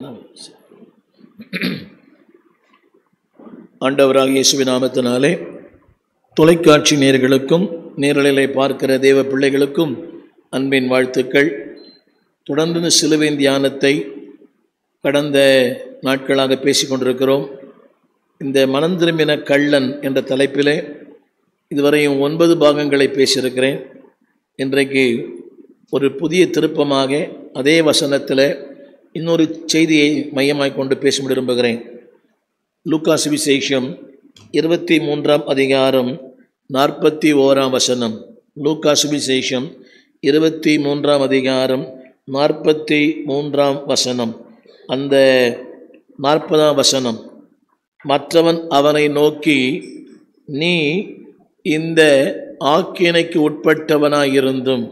ஆண்டவராக இயேசுவின் நாமத்தினாலே தொலைக்காட்சி நேர்களுக்கும் நேரலைகளை பார்க்கிற தேவ பிள்ளைகளுக்கும் அன்பின் வாழ்த்துக்கள் தொடர்ந்து இந்த சிலுவையின் தியானத்தை கடந்த நாட்களாக பேசிக் கொண்டிருக்கிறோம் இந்த மனம் திரும்பின கள்ளன் என்ற தலைப்பிலே இதுவரையும் ஒன்பது பாகங்களை பேசியிருக்கிறேன் இன்றைக்கு ஒரு புதிய திருப்பமாக அதே வசனத்தில் இன்னொரு செய்தியை மையமாய் கொண்டு பேச விரும்புகிறேன் லூக்கா சுவிசேஷம் இருபத்தி மூன்றாம் அதிகாரம் நாற்பத்தி ஓராம் வசனம் லூக்கா சுவிசேஷம் இருபத்தி மூன்றாம் அதிகாரம் நாற்பத்தி மூன்றாம் வசனம் அந்த நாற்பதாம் வசனம் மற்றவன் அவனை நோக்கி நீ இந்த ஆக்கினைக்கு உட்பட்டவனாயிருந்தும்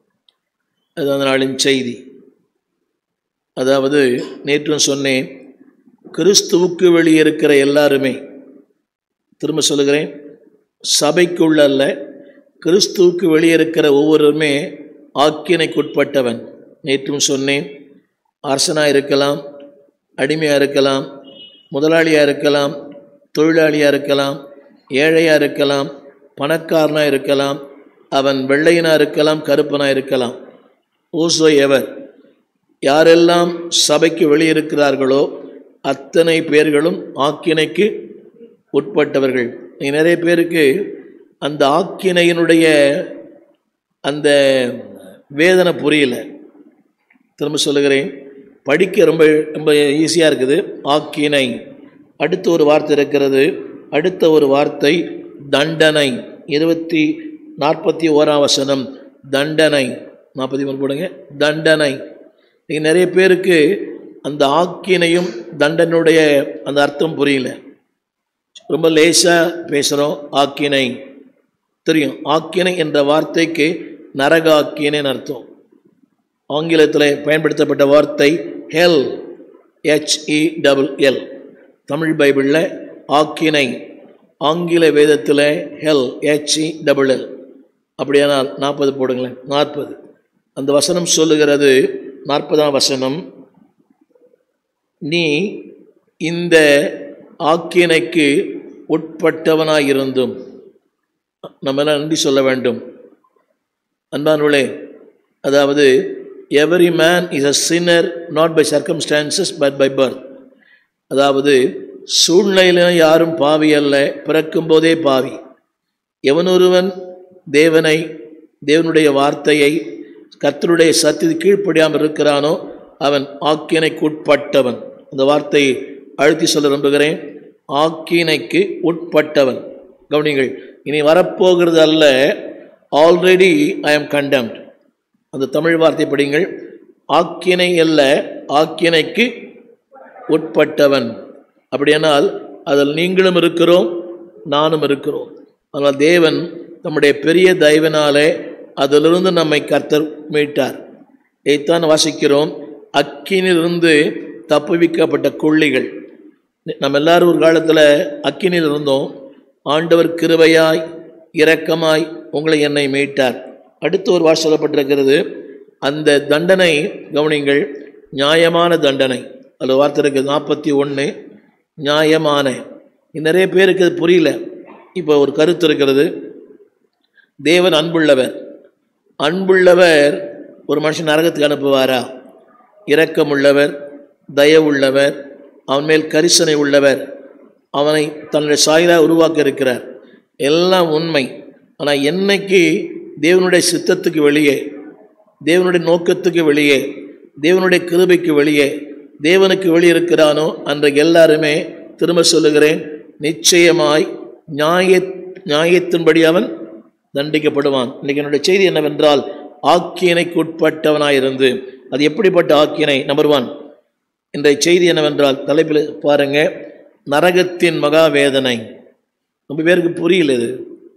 அது அந்த நாளின் செய்தி அதாவது நேற்றும் சொன்னேன் கிறிஸ்துவுக்கு வெளியே இருக்கிற எல்லாருமே திரும்ப சொல்லுகிறேன் சபைக்குள்ள அல்ல கிறிஸ்துவுக்கு வெளியே இருக்கிற ஒவ்வொருவருமே ஆக்கினைக்குட்பட்டவன் நேற்றும் சொன்னேன் அரசனாக இருக்கலாம் அடிமையாக இருக்கலாம் முதலாளியாக இருக்கலாம் தொழிலாளியாக இருக்கலாம் ஏழையாக இருக்கலாம் பணக்காரனாக இருக்கலாம் அவன் வெள்ளையனாக இருக்கலாம் கருப்பனாக இருக்கலாம் ஓசோ எவர் யாரெல்லாம் சபைக்கு வெளியிருக்கிறார்களோ அத்தனை பேர்களும் ஆக்கினைக்கு உட்பட்டவர்கள் நீ நிறைய பேருக்கு அந்த ஆக்கினையினுடைய அந்த வேதனை புரியல திரும்ப சொல்லுகிறேன் படிக்க ரொம்ப ரொம்ப ஈஸியாக இருக்குது ஆக்கினை அடுத்த ஒரு வார்த்தை இருக்கிறது அடுத்த ஒரு வார்த்தை தண்டனை இருபத்தி நாற்பத்தி ஓராம் வசனம் தண்டனை நாற்பத்தி மூணு போடுங்க தண்டனை நீ நிறைய பேருக்கு அந்த ஆக்கினையும் தண்டனுடைய அந்த அர்த்தம் புரியல ரொம்ப லேசாக பேசுகிறோம் ஆக்கினை தெரியும் ஆக்கினை என்ற வார்த்தைக்கு நரக ஆக்கினைன்னு அர்த்தம் ஆங்கிலத்தில் பயன்படுத்தப்பட்ட வார்த்தை hell H E double L Tamil பைபிளில் ஆக்கினை ஆங்கில வேதத்தில் ஹெல் ஹெச்இ டபுள் எல் அப்படியானால் நாற்பது போடுங்களேன் நாற்பது அந்த வசனம் சொல்லுகிறது நாற்பதாம் வசனம் நீ இந்த ஆக்கினைக்கு உட்பட்டவனாயிருந்தும் நம்ம எல்லாம் நன்றி சொல்ல வேண்டும் அன்பானுளே அதாவது every man is a sinner not by circumstances but by birth அதாவது சூழ்நிலையில யாரும் பாவி அல்ல பிறக்கும் போதே பாவி எவனொருவன் தேவனை தேவனுடைய வார்த்தையை கர்த்தருடைய சத்தியத்தை கீழ்ப்படியாமல் இருக்கிறானோ அவன் ஆக்கினைக்கு உட்பட்டவன் அந்த வார்த்தையை அழுத்தி சொல்ல விரும்புகிறேன் ஆக்கினைக்கு உட்பட்டவன் கவனிங்கள் இனி வரப்போகிறது அல்ல ஆல்ரெடி ஐ எம் கண்டம்ட் அந்த தமிழ் வார்த்தை படிங்கள் ஆக்கினை அல்ல ஆக்கினைக்கு உட்பட்டவன் அப்படியானால் அதில் நீங்களும் இருக்கிறோம் நானும் இருக்கிறோம் ஆனால் தேவன் நம்முடைய பெரிய தயவினாலே அதிலிருந்து நம்மை கர்த்தர் மீட்டார் இதைத்தான் வாசிக்கிறோம் அக்கினிலிருந்து தப்புவிக்கப்பட்ட கொள்ளிகள் நம்ம எல்லாரும் ஒரு காலத்தில் அக்கினியில் இருந்தோம் ஆண்டவர் கிருபையாய் இரக்கமாய் உங்களை என்னை மீட்டார் அடுத்து ஒரு வார்த்தை சொல்லப்பட்டிருக்கிறது அந்த தண்டனை கவனிங்கள் நியாயமான தண்டனை அதில் வார்த்தை இருக்குது நாற்பத்தி ஒன்று நியாயமான நிறைய பேருக்கு அது புரியல இப்போ ஒரு கருத்து இருக்கிறது தேவன் அன்புள்ளவர் அன்புள்ளவர் ஒரு மனுஷன் நரகத்துக்கு அனுப்புவாரா இரக்கமுள்ளவர் தயவுள்ளவர் அவன் மேல் கரிசனை உள்ளவர் அவனை தன்னுடைய சாயலாக உருவாக்க இருக்கிறார் எல்லாம் உண்மை ஆனால் என்னைக்கு தேவனுடைய சித்தத்துக்கு வெளியே தேவனுடைய நோக்கத்துக்கு வெளியே தேவனுடைய கிருபைக்கு வெளியே தேவனுக்கு வெளியே இருக்கிறானோ அன்றைக்கு எல்லாருமே திரும்ப சொல்லுகிறேன் நிச்சயமாய் நியாய நியாயத்தின்படி அவன் தண்டிக்கப்படுவான் இன்றைக்கு என்னுடைய செய்தி என்னவென்றால் ஆக்கியனைக்கு உட்பட்டவனாயிருந்து அது எப்படிப்பட்ட ஆக்கியனை நம்பர் ஒன் இன்றைய செய்தி என்னவென்றால் தலைப்பில் பாருங்க நரகத்தின் மகாவேதனை ரொம்ப பேருக்கு புரியல இது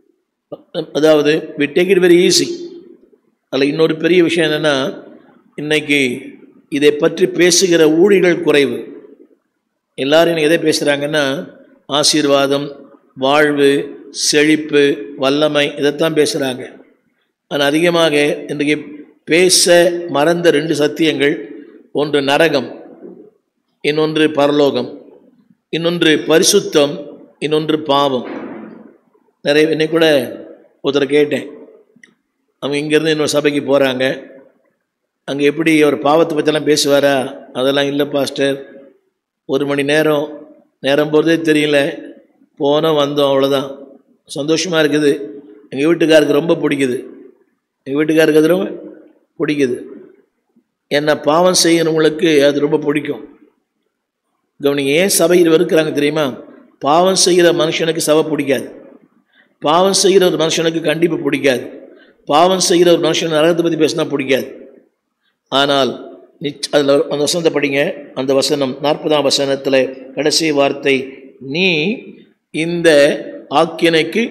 அதாவது we take it very easy அதில் இன்னொரு பெரிய விஷயம் என்னென்னா இன்னைக்கு இதை பற்றி பேசுகிற ஊழிகள் குறைவு எல்லாரும் எதை பேசுகிறாங்கன்னா ஆசீர்வாதம் வாழ்வு செழிப்பு வல்லமை இதைத்தான் பேசுகிறாங்க ஆனால் அதிகமாக இன்றைக்கு பேச மறந்த ரெண்டு சத்தியங்கள் ஒன்று நரகம் இன்னொன்று பரலோகம் இன்னொன்று பரிசுத்தம் இன்னொன்று பாவம் நிறைய இன்னைக்கு கூட ஒருத்தர் கேட்டேன் அவங்க இங்கேருந்து இன்னொரு சபைக்கு போகிறாங்க அங்கே எப்படி அவர் பாவத்தை பற்றிலாம் பேசுவாரா அதெல்லாம் இல்லை பாஸ்டர் ஒரு மணி நேரம் நேரம் போகிறதே தெரியல போனோம் வந்தோம் அவ்வளோதான் சந்தோஷமாக இருக்குது எங்கள் வீட்டுக்காருக்கு ரொம்ப பிடிக்குது எங்கள் வீட்டுக்காருக்கு அது ரொம்ப பிடிக்குது என்ன பாவம் செய்யறவங்களுக்கு அது ரொம்ப பிடிக்கும் கவனிங்க ஏன் சபையில் வெறுக்கிறாங்க தெரியுமா பாவம் செய்கிற மனுஷனுக்கு சபை பிடிக்காது பாவம் செய்கிற ஒரு மனுஷனுக்கு கண்டிப்பு பிடிக்காது பாவம் செய்கிற ஒரு மனுஷன் நரகத்தை பற்றி பேசினா பிடிக்காது ஆனால் நிச் அதில் அந்த வசனத்தை படிங்க அந்த வசனம் நாற்பதாம் வசனத்தில் கடைசி வார்த்தை நீ இந்த ஆக்கினைக்கு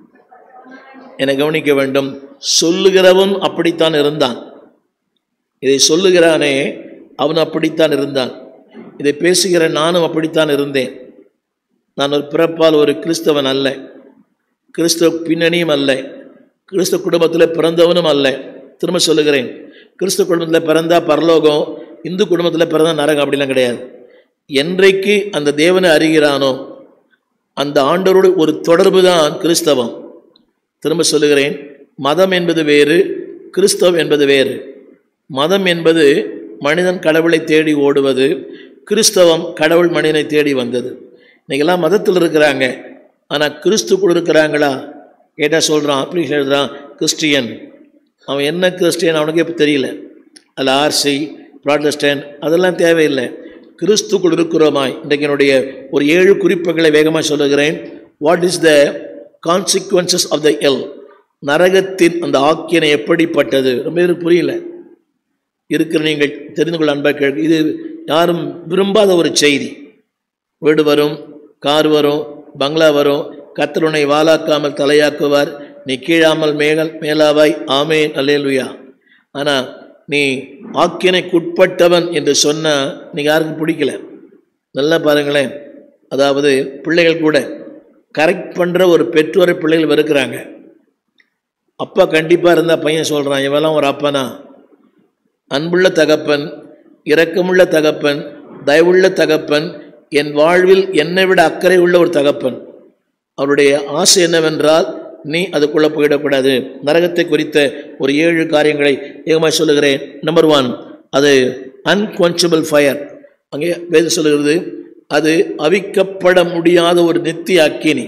என கவனிக்க வேண்டும் சொல்லுகிறவன் அப்படித்தான் இருந்தான் இதை சொல்லுகிறானே அவன் அப்படித்தான் இருந்தான் இதை பேசுகிற நானும் அப்படித்தான் இருந்தேன் நான் ஒரு பிறப்பால் ஒரு கிறிஸ்தவன் அல்ல கிறிஸ்தவ பின்னணியும் அல்ல கிறிஸ்தவ குடும்பத்தில் பிறந்தவனும் அல்ல திரும்ப சொல்லுகிறேன் கிறிஸ்தவ குடும்பத்தில் பிறந்தா பரலோகம் இந்து குடும்பத்தில் பிறந்தா நரகம் அப்படிலாம் கிடையாது என்றைக்கு அந்த தேவனை அறிகிறானோ அந்த ஆண்டவரோடு ஒரு தொடர்பு தான் கிறிஸ்தவம் திரும்ப சொல்லுகிறேன் மதம் என்பது வேறு கிறிஸ்தவம் என்பது வேறு மதம் என்பது மனிதன் கடவுளை தேடி ஓடுவது கிறிஸ்தவம் கடவுள் மனிதனை தேடி வந்தது இன்னைக்கெல்லாம் மதத்தில் இருக்கிறாங்க ஆனால் கிறிஸ்துக்குள் இருக்கிறாங்களா கேட்டால் சொல்கிறான் அப்ளிகேஷன் எழுதுறான் கிறிஸ்டியன் அவன் என்ன கிறிஸ்டியன் அவனுக்கே இப்போ தெரியல அதில் ஆர்சி ப்ராட்டஸ்டன் அதெல்லாம் தேவையில்லை கிறிஸ்துக்குள் இருக்கிறோமாய் இன்றைக்கு என்னுடைய ஒரு ஏழு குறிப்புகளை வேகமாக சொல்லுகிறேன் what is the consequences of the hell நரகத்தின் அந்த ஆக்கியனை எப்படிப்பட்டது ரொம்ப பேருக்கு புரியல இருக்கிற நீங்கள் தெரிந்து கொள்ள அன்பாக கேட்க இது யாரும் விரும்பாத ஒரு செய்தி வீடு வரும் கார் வரும் பங்களா வரும் கத்தருனை வாலாக்காமல் தலையாக்குவார் நீ கீழாமல் மேகல் மேலாவாய் ஆமேன் அல்லேலுயா ஆனால் நீ ஆக்கினைக்குட்பட்டவன் என்று சொன்னால் நீங்கள் யாருக்கும் பிடிக்கல நல்லா பாருங்களேன் அதாவது பிள்ளைகள் கூட கரெக்ட் பண்ணுற ஒரு பெற்றோரை பிள்ளைகள் வெறுக்கிறாங்க அப்பா கண்டிப்பாக இருந்தால் பையன் சொல்கிறான் இவெல்லாம் ஒரு அப்பனா அன்புள்ள தகப்பன் இரக்கமுள்ள தகப்பன் தயவுள்ள தகப்பன் என் வாழ்வில் என்னை விட அக்கறை உள்ள ஒரு தகப்பன் அவருடைய ஆசை என்னவென்றால் நீ அதுக்குள்ளே போயிடக்கூடாது நரகத்தை குறித்த ஒரு ஏழு காரியங்களை ஏகமாக சொல்லுகிறேன் நம்பர் ஒன் அது அன்குவன்ச்சபிள் ஃபயர் அங்கே வேதம் சொல்லுகிறது அது அவிக்கப்பட முடியாத ஒரு நித்திய அக்கினி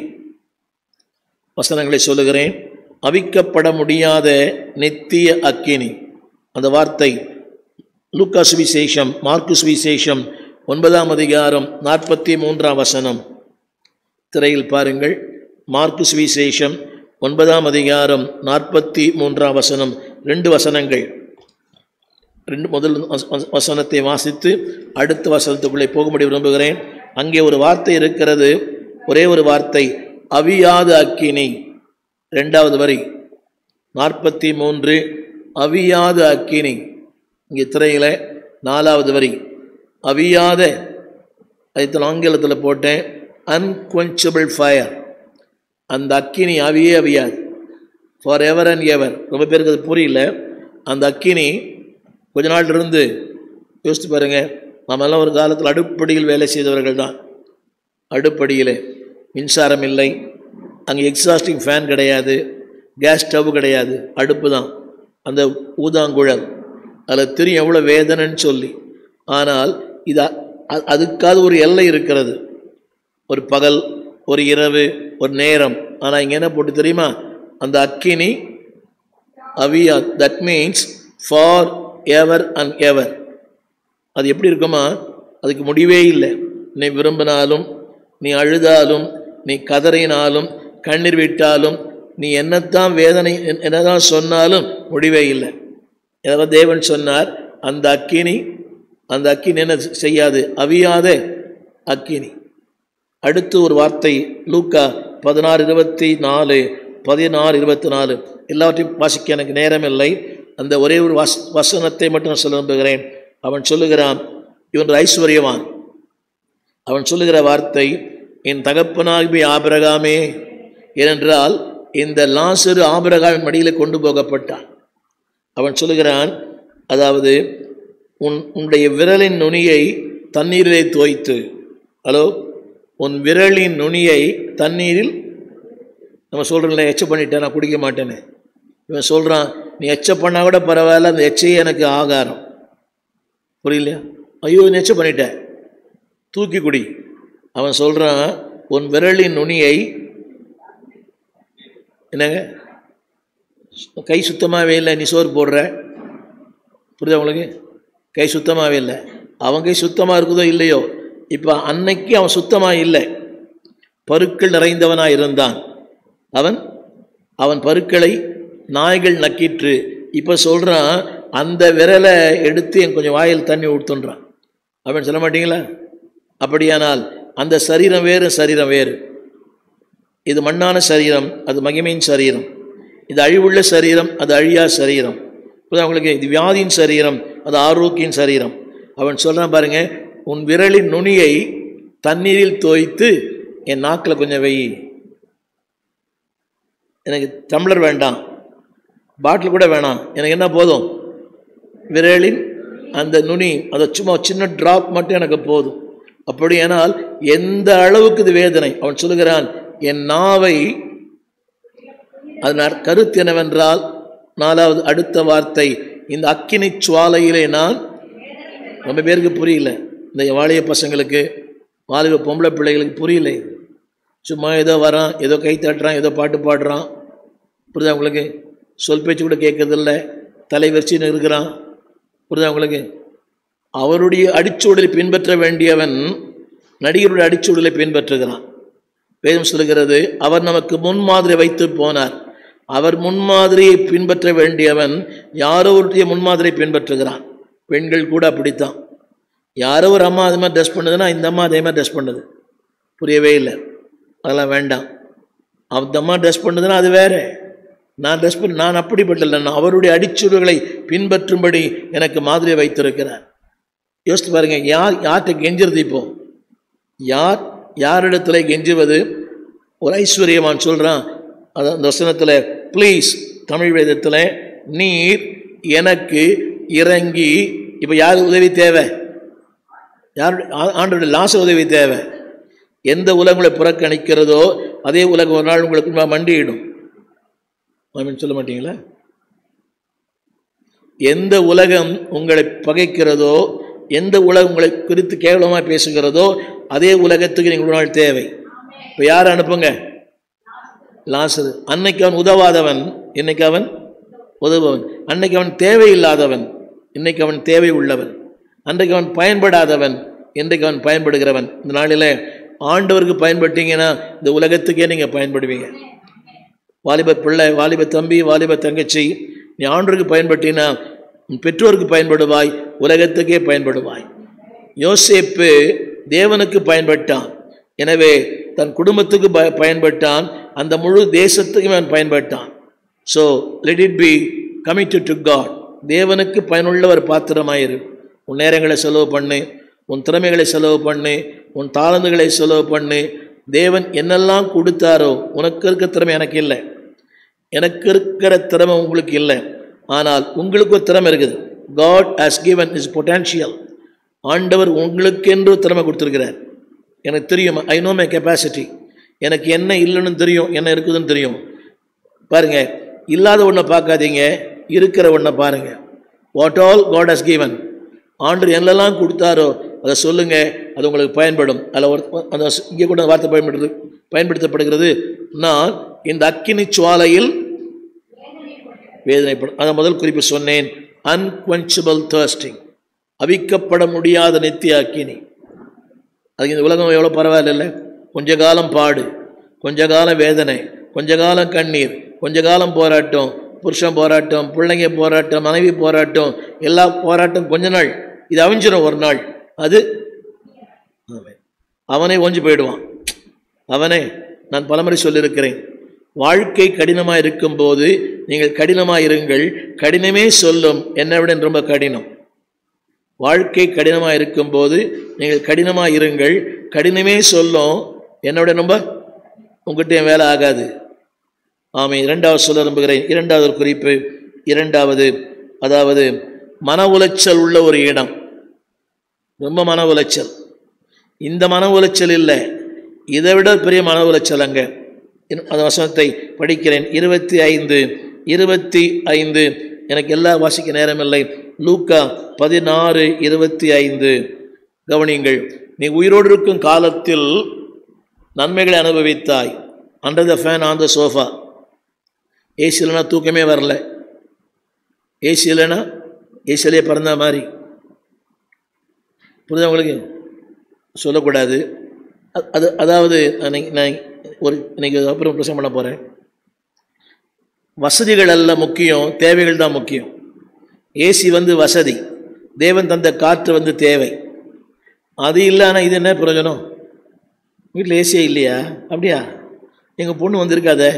வசனங்களை சொல்லுகிறேன் அவிக்கப்பட முடியாத நித்திய அக்கினி அந்த வார்த்தை லூக்கா சுவிசேஷம் மார்க்கு சுவிசேஷம் ஒன்பதாம் அதிகாரம் நாற்பத்தி மூன்றாம் வசனம் திரையில் பாருங்கள் மார்க்கு சுவிசேஷம் ஒன்பதாம் அதிகாரம் நாற்பத்தி மூன்றாம் வசனம் ரெண்டு வசனங்கள் ரெண்டு முதல் வச- வசனத்தை வாசித்து அடுத்த வசனத்துக்குள்ளே போகும்படி விரும்புகிறேன் அங்கே ஒரு வார்த்தை இருக்கிறது ஒரே ஒரு வார்த்தை அவியாத அக்கினி ரெண்டாவது வரி நாற்பத்தி மூன்று அவியாத அக்கினி இங்கே திரையில் நாலாவது வரி அவியாத அதுதான் ஆங்கிலத்தில் போட்டேன் அன்குவன்ச்சபிள் ஃபயர் அந்த அக்கினி அவியே அவியாது ஃபார் எவர் அண்ட் எவர் ரொம்ப பேருக்கு அது புரியல அந்த அக்கினி கொஞ்ச நாள் இருந்து யோசித்து பாருங்க நாமெல்லாம் ஒரு காலத்தில் அடுப்படியில் வேலை செய்தவர்கள் தான் அடுப்படியில் மின்சாரம் இல்லை அங்கே எக்ஸாஸ்டிங் ஃபேன் கிடையாது கேஸ் ஸ்டவ் கிடையாது அடுப்பு தான் அந்த ஊதாங்குழல் அதில் தெரியும் எவ்வளோ வேதனைன்னு சொல்லி ஆனால் இது அ- அதுக்காக ஒரு எல்லை இருக்கிறது ஒரு பகல் ஒரு இரவு ஒரு நேரம் ஆனால் இங்கே என்ன போட்டு தெரியுமா அந்த அக்கினி அவியா that means forever and ever அது எப்படி இருக்குமா அதுக்கு முடிவே இல்லை நீ விரும்பினாலும் நீ அழுதாலும் நீ கதறினாலும் கண்ணீர் விட்டாலும் நீ என்னத்தான் வேதனை என்- என்னதான் சொன்னாலும் முடிவே இல்லை ஏதாவது தேவன் சொன்னார் அந்த அக்கினி அந்த அக்கினி என்ன செய்யாது அவியாத அக்கினி அடுத்து ஒரு வார்த்தை லூக்கா பதினாறு இருபத்தி நாலு பதினாறு இருபத்தி நாலு எல்லாவற்றையும் வாசிக்க எனக்கு நேரமில்லை அந்த ஒரே ஒரு வஸ் வசனத்தை மட்டும் நான் சொல்ல விரும்புகிறேன் அவன் சொல்லுகிறான் இவன் ஐஸ்வர்யவான் அவன் சொல்லுகிற வார்த்தை என் தகப்பனாகிய ஆபிரகாமே ஏனென்றால் இந்த லாசரு ஆபிரகாமின் மடியிலே கொண்டு போகப்பட்டான் அவன் சொல்லுகிறான் அதாவது உன் உன்னுடைய விரலின் நுனியை தண்ணீரிலே தோய்த்து ஹலோ உன் விரலின் நுனியை தண்ணீரில் நம்ம சொல்கிறோம்ல எச்ச பண்ணிட்டேன் நான் குடிக்க மாட்டேன்னு இவன் சொல்கிறான் நீ எச்ச பண்ணால் கூட பரவாயில்ல அந்த எச்சையே எனக்கு ஆகாரம் புரியலையா ஐயோ நீ எச்ச பண்ணிட்ட தூக்கி குடி அவன் சொல்கிறான் உன் விரலின் நுனியை என்னங்க கை சுத்தமாகவே இல்லை நீ சோறு போடுற புரியுதா உங்களுக்கு கை சுத்தமாகவே இல்லை அவன் கை சுத்தமாக இருக்குதோ இல்லையோ இப்போ அன்னைக்கு அவன் சுத்தமாக இல்லை பருக்கள் நிறைந்தவனாக இருந்தான் அவன் அவன் பருக்களை நாய்கள் நக்கிற்று இப்போ சொல்கிறான் அந்த விரலை எடுத்து என் கொஞ்சம் வாயில் தண்ணி ஊற்றுன்றான் அப்படின்னு சொல்ல மாட்டீங்களா அப்படியானால் அந்த சரீரம் வேறு சரீரம் வேறு இது மண்ணான சரீரம் அது மகிமையின் சரீரம் இது அழிவுள்ள சரீரம் அது அழியா சரீரம் புரியுதா உங்களுக்கு இது வியாதியின் சரீரம் அது ஆரோக்கியின் சரீரம் அவன் சொல்கிறான் பாருங்க உன் விரலின் நுனியை தண்ணீரில் தோய்த்து என் நாக்கில் கொஞ்சம் வை எனக்கு டம்ளர் வேண்டாம் பாட்டில் கூட வேணாம் எனக்கு என்ன போதும் விரலின் அந்த நுனி அதை சும்மா சின்ன டிராப் மட்டும் எனக்கு போதும் அப்படியானால் எந்த அளவுக்கு இது வேதனை அவன் சொல்லுகிறான் என் நாவை அதன் கருத்து என்னவென்றால் நாலாவது அடுத்த வார்த்தை இந்த அக்கினி சுவாலையிலே நான் ரொம்ப பேருக்கு புரியல இந்த வாலிய பசங்களுக்கு வாலிப பொம்பளை பிள்ளைகளுக்கு புரியல இது. சும்மா ஏதோ வரான் ஏதோ கை தட்டுறான் ஏதோ பாட்டு பாடுறான் புரியுதா உங்களுக்கு சொல் பேச்சு கூட கேட்கறதில்ல தலை வச்சுன்னு இருக்கிறான் புரியுதா உங்களுக்கு அவருடைய அடிச்சூடலை பின்பற்ற வேண்டியவன் நடிகருடைய அடிச்சூடலை பின்பற்றுகிறான் வேதம் சொல்லுகிறது அவர் நமக்கு முன்மாதிரி வைத்து போனார் அவர் முன்மாதிரியை பின்பற்ற வேண்டியவன் யாரோ ஒருடைய முன்மாதிரியை பின்பற்றுகிறான் பெண்கள் கூட அப்படித்தான் யாரோ ஒரு அம்மா அது மாதிரி ட்ரெஸ் பண்ணுதுன்னா இந்த அம்மா அதே மாதிரி ட்ரெஸ் பண்ணுது புரியவே இல்லை அதெல்லாம் வேண்டாம் அந்த அம்மா ட்ரெஸ் பண்ணுதுன்னா அது வேற நான் ட்ரெஸ் பண்ண நான் அப்படிப்பட்டல நான் அவருடைய அடிச்சுடுகளை பின்பற்றும்படி எனக்கு மாதிரியை வைத்திருக்கிறார் யோசித்து பாருங்க யார் யார்கிட்ட கெஞ்சுறது இப்போ யார் யாரிடத்துல கெஞ்சுவது ஒரு ஐஸ்வர்யமான் சொல்கிறான் அது அந்த வசனத்தில் ப்ளீஸ் தமிழ் வேதத்தில் நீர் எனக்கு இறங்கி இப்போ யார் உதவி தேவை யார் ஆண்டோட லாச உதவி தேவை எந்த உலகம் உங்களை புறக்கணிக்கிறதோ அதே உலகம் ஒரு நாள் உங்களுக்கு ம- மண்டியிடும் ஆமீன் சொல்ல மாட்டீங்களா எந்த உலகம் உங்களை பகைக்கிறதோ எந்த உலகம் உங்களை குறித்து கேவலமாக பேசுகிறதோ அதே உலகத்துக்கு நீங்கள் ஒரு நாள் தேவை இப்போ யார் அனுப்புங்க லாசரு அன்னைக்கு அவன் உதவாதவன் இன்னைக்கு அவன் உதவுவன் அன்னைக்கு அவன் தேவையில்லாதவன் இன்னைக்கு அவன் தேவை உள்ளவன் அன்றைக்கு அவன் பயன்படாதவன் இன்றைக்கு அவன் பயன்படுகிறவன் இந்த நாளில் ஆண்டவருக்கு பயன்பட்டீங்கன்னா இந்த உலகத்துக்கே நீங்கள் பயன்படுவீங்க வாலிப பிள்ளை வாலிப தம்பி வாலிப தங்கச்சி நீ ஆண்டவருக்கு பயன்பட்டினா உன் பெற்றோருக்கு பயன்படுவாய் உலகத்துக்கே பயன்படுவாய் யோசேப்பு தேவனுக்கு பயன்பட்டான் எனவே தன் குடும்பத்துக்கு ப- பயன்பட்டான் அந்த முழு தேசத்துக்கும் அவன் பயன்பட்டான் so let it be committed to God தேவனுக்கு பயனுள்ள ஒரு பாத்திரமாயிரு உன் நேரங்களை செலவு பண்ணு உன் திறமைகளை செலவு பண்ணு உன் தாளந்துகளை செலவு பண்ணு தேவன் என்னெல்லாம் கொடுத்தாரோ உனக்கு இருக்க திறமை எனக்கு இல்லை எனக்கு இருக்கிற திறமை உங்களுக்கு இல்லை ஆனால் உங்களுக்கு ஒரு திறமை இருக்குது God has given is potential ஆண்டவர் உங்களுக்கென்று ஒரு திறமை கொடுத்துருக்கிறார் எனக்கு தெரியும் ஐ நோ மை கெப்பாசிட்டி எனக்கு என்ன இல்லைன்னு தெரியும் என்ன இருக்குதுன்னு தெரியும் பாருங்க இல்லாத ஒன்றை பார்க்காதீங்க இருக்கிற ஒன்றை பாருங்க what all God has given ஆண்டு என்னெல்லாம் கொடுத்தாரோ அதை சொல்லுங்க அது உங்களுக்கு பயன்படும் அதில் ஒரு அந்த இங்கே கூட அந்த வார்த்தை பயன்படுது பயன்படுத்தப்படுகிறது நான் இந்த அக்கினி சுவாலையில் வேதனைப்படும் அதை முதல் குறிப்பு சொன்னேன் அன்குவென்ச்சபிள் thirsting அவிக்கப்பட முடியாத நித்திய அக்கினி அதுக்கு இந்த உலகம் எவ்வளோ பரவாயில்ல கொஞ்ச காலம் பாடு கொஞ்ச காலம் வேதனை கொஞ்ச காலம் கண்ணீர் கொஞ்ச காலம் போராட்டம் புருஷன் போராட்டம் பிள்ளைங்க போராட்டம் மனைவி போராட்டம் எல்லா போராட்டம் கொஞ்ச நாள் இது அவிஞ்சிடும் ஒரு நாள் அது ஆமென். அவனே ஒஞ்சு போயிடுவான் அவனே நான் பலமுறை சொல்லியிருக்கிறேன் வாழ்க்கை கடினமாக இருக்கும்போது நீங்கள் கடினமாக இருங்கள் கடினமே சொல்லும் என்னை விட ரொம்ப கடினம் வாழ்க்கை கடினமாக இருக்கும்போது நீங்கள் கடினமாக இருங்கள் கடினமே சொல்லும் என்னோட ரொம்ப உங்கள்கிட்ட என் வேலை ஆகாது ஆமை இரண்டாவது சொல்ல விரும்புகிறேன் இரண்டாவது ஒரு குறிப்பு இரண்டாவது அதாவது மன உளைச்சல் உள்ள ஒரு இடம் ரொம்ப மன உளைச்சல் இந்த மன உளைச்சல் இல்லை இதை விட பெரிய மன உளைச்சல் அங்கே இன்னும் அந்த வசனத்தை படிக்கிறேன் இருபத்தி ஐந்து இருபத்தி ஐந்து எனக்கு எல்லா வாசிக்க நேரமில்லை லூக்கா பதினாறு இருபத்தி ஐந்து கவனியுங்கள் நீ உயிரோடு இருக்கும் காலத்தில் நன்மைகளை அனுபவித்தாய் under the fan on the sofa AC இல்லைன்னா தூக்கமே வரல ஏசி இல்லைன்னா ஏசிலே பிறந்த மாதிரி புரியுதா உங்களுக்கு சொல்லக்கூடாது அ- அது அதாவது நான் நான் ஒரு இன்னைக்கு அப்புறம் பிரசங்கம் பண்ண போகிறேன் வசதிகள் அல்ல முக்கியம் தேவைகள் தான் முக்கியம் ஏசி வந்து வசதி தேவன் தந்த காற்று வந்து தேவை அது இல்லைன்னா இது என்ன பிரயோஜனம் வீட்டில் ஏசியே இல்லையா அப்படியா எங்கள் பொண்ணு வந்திருக்காதே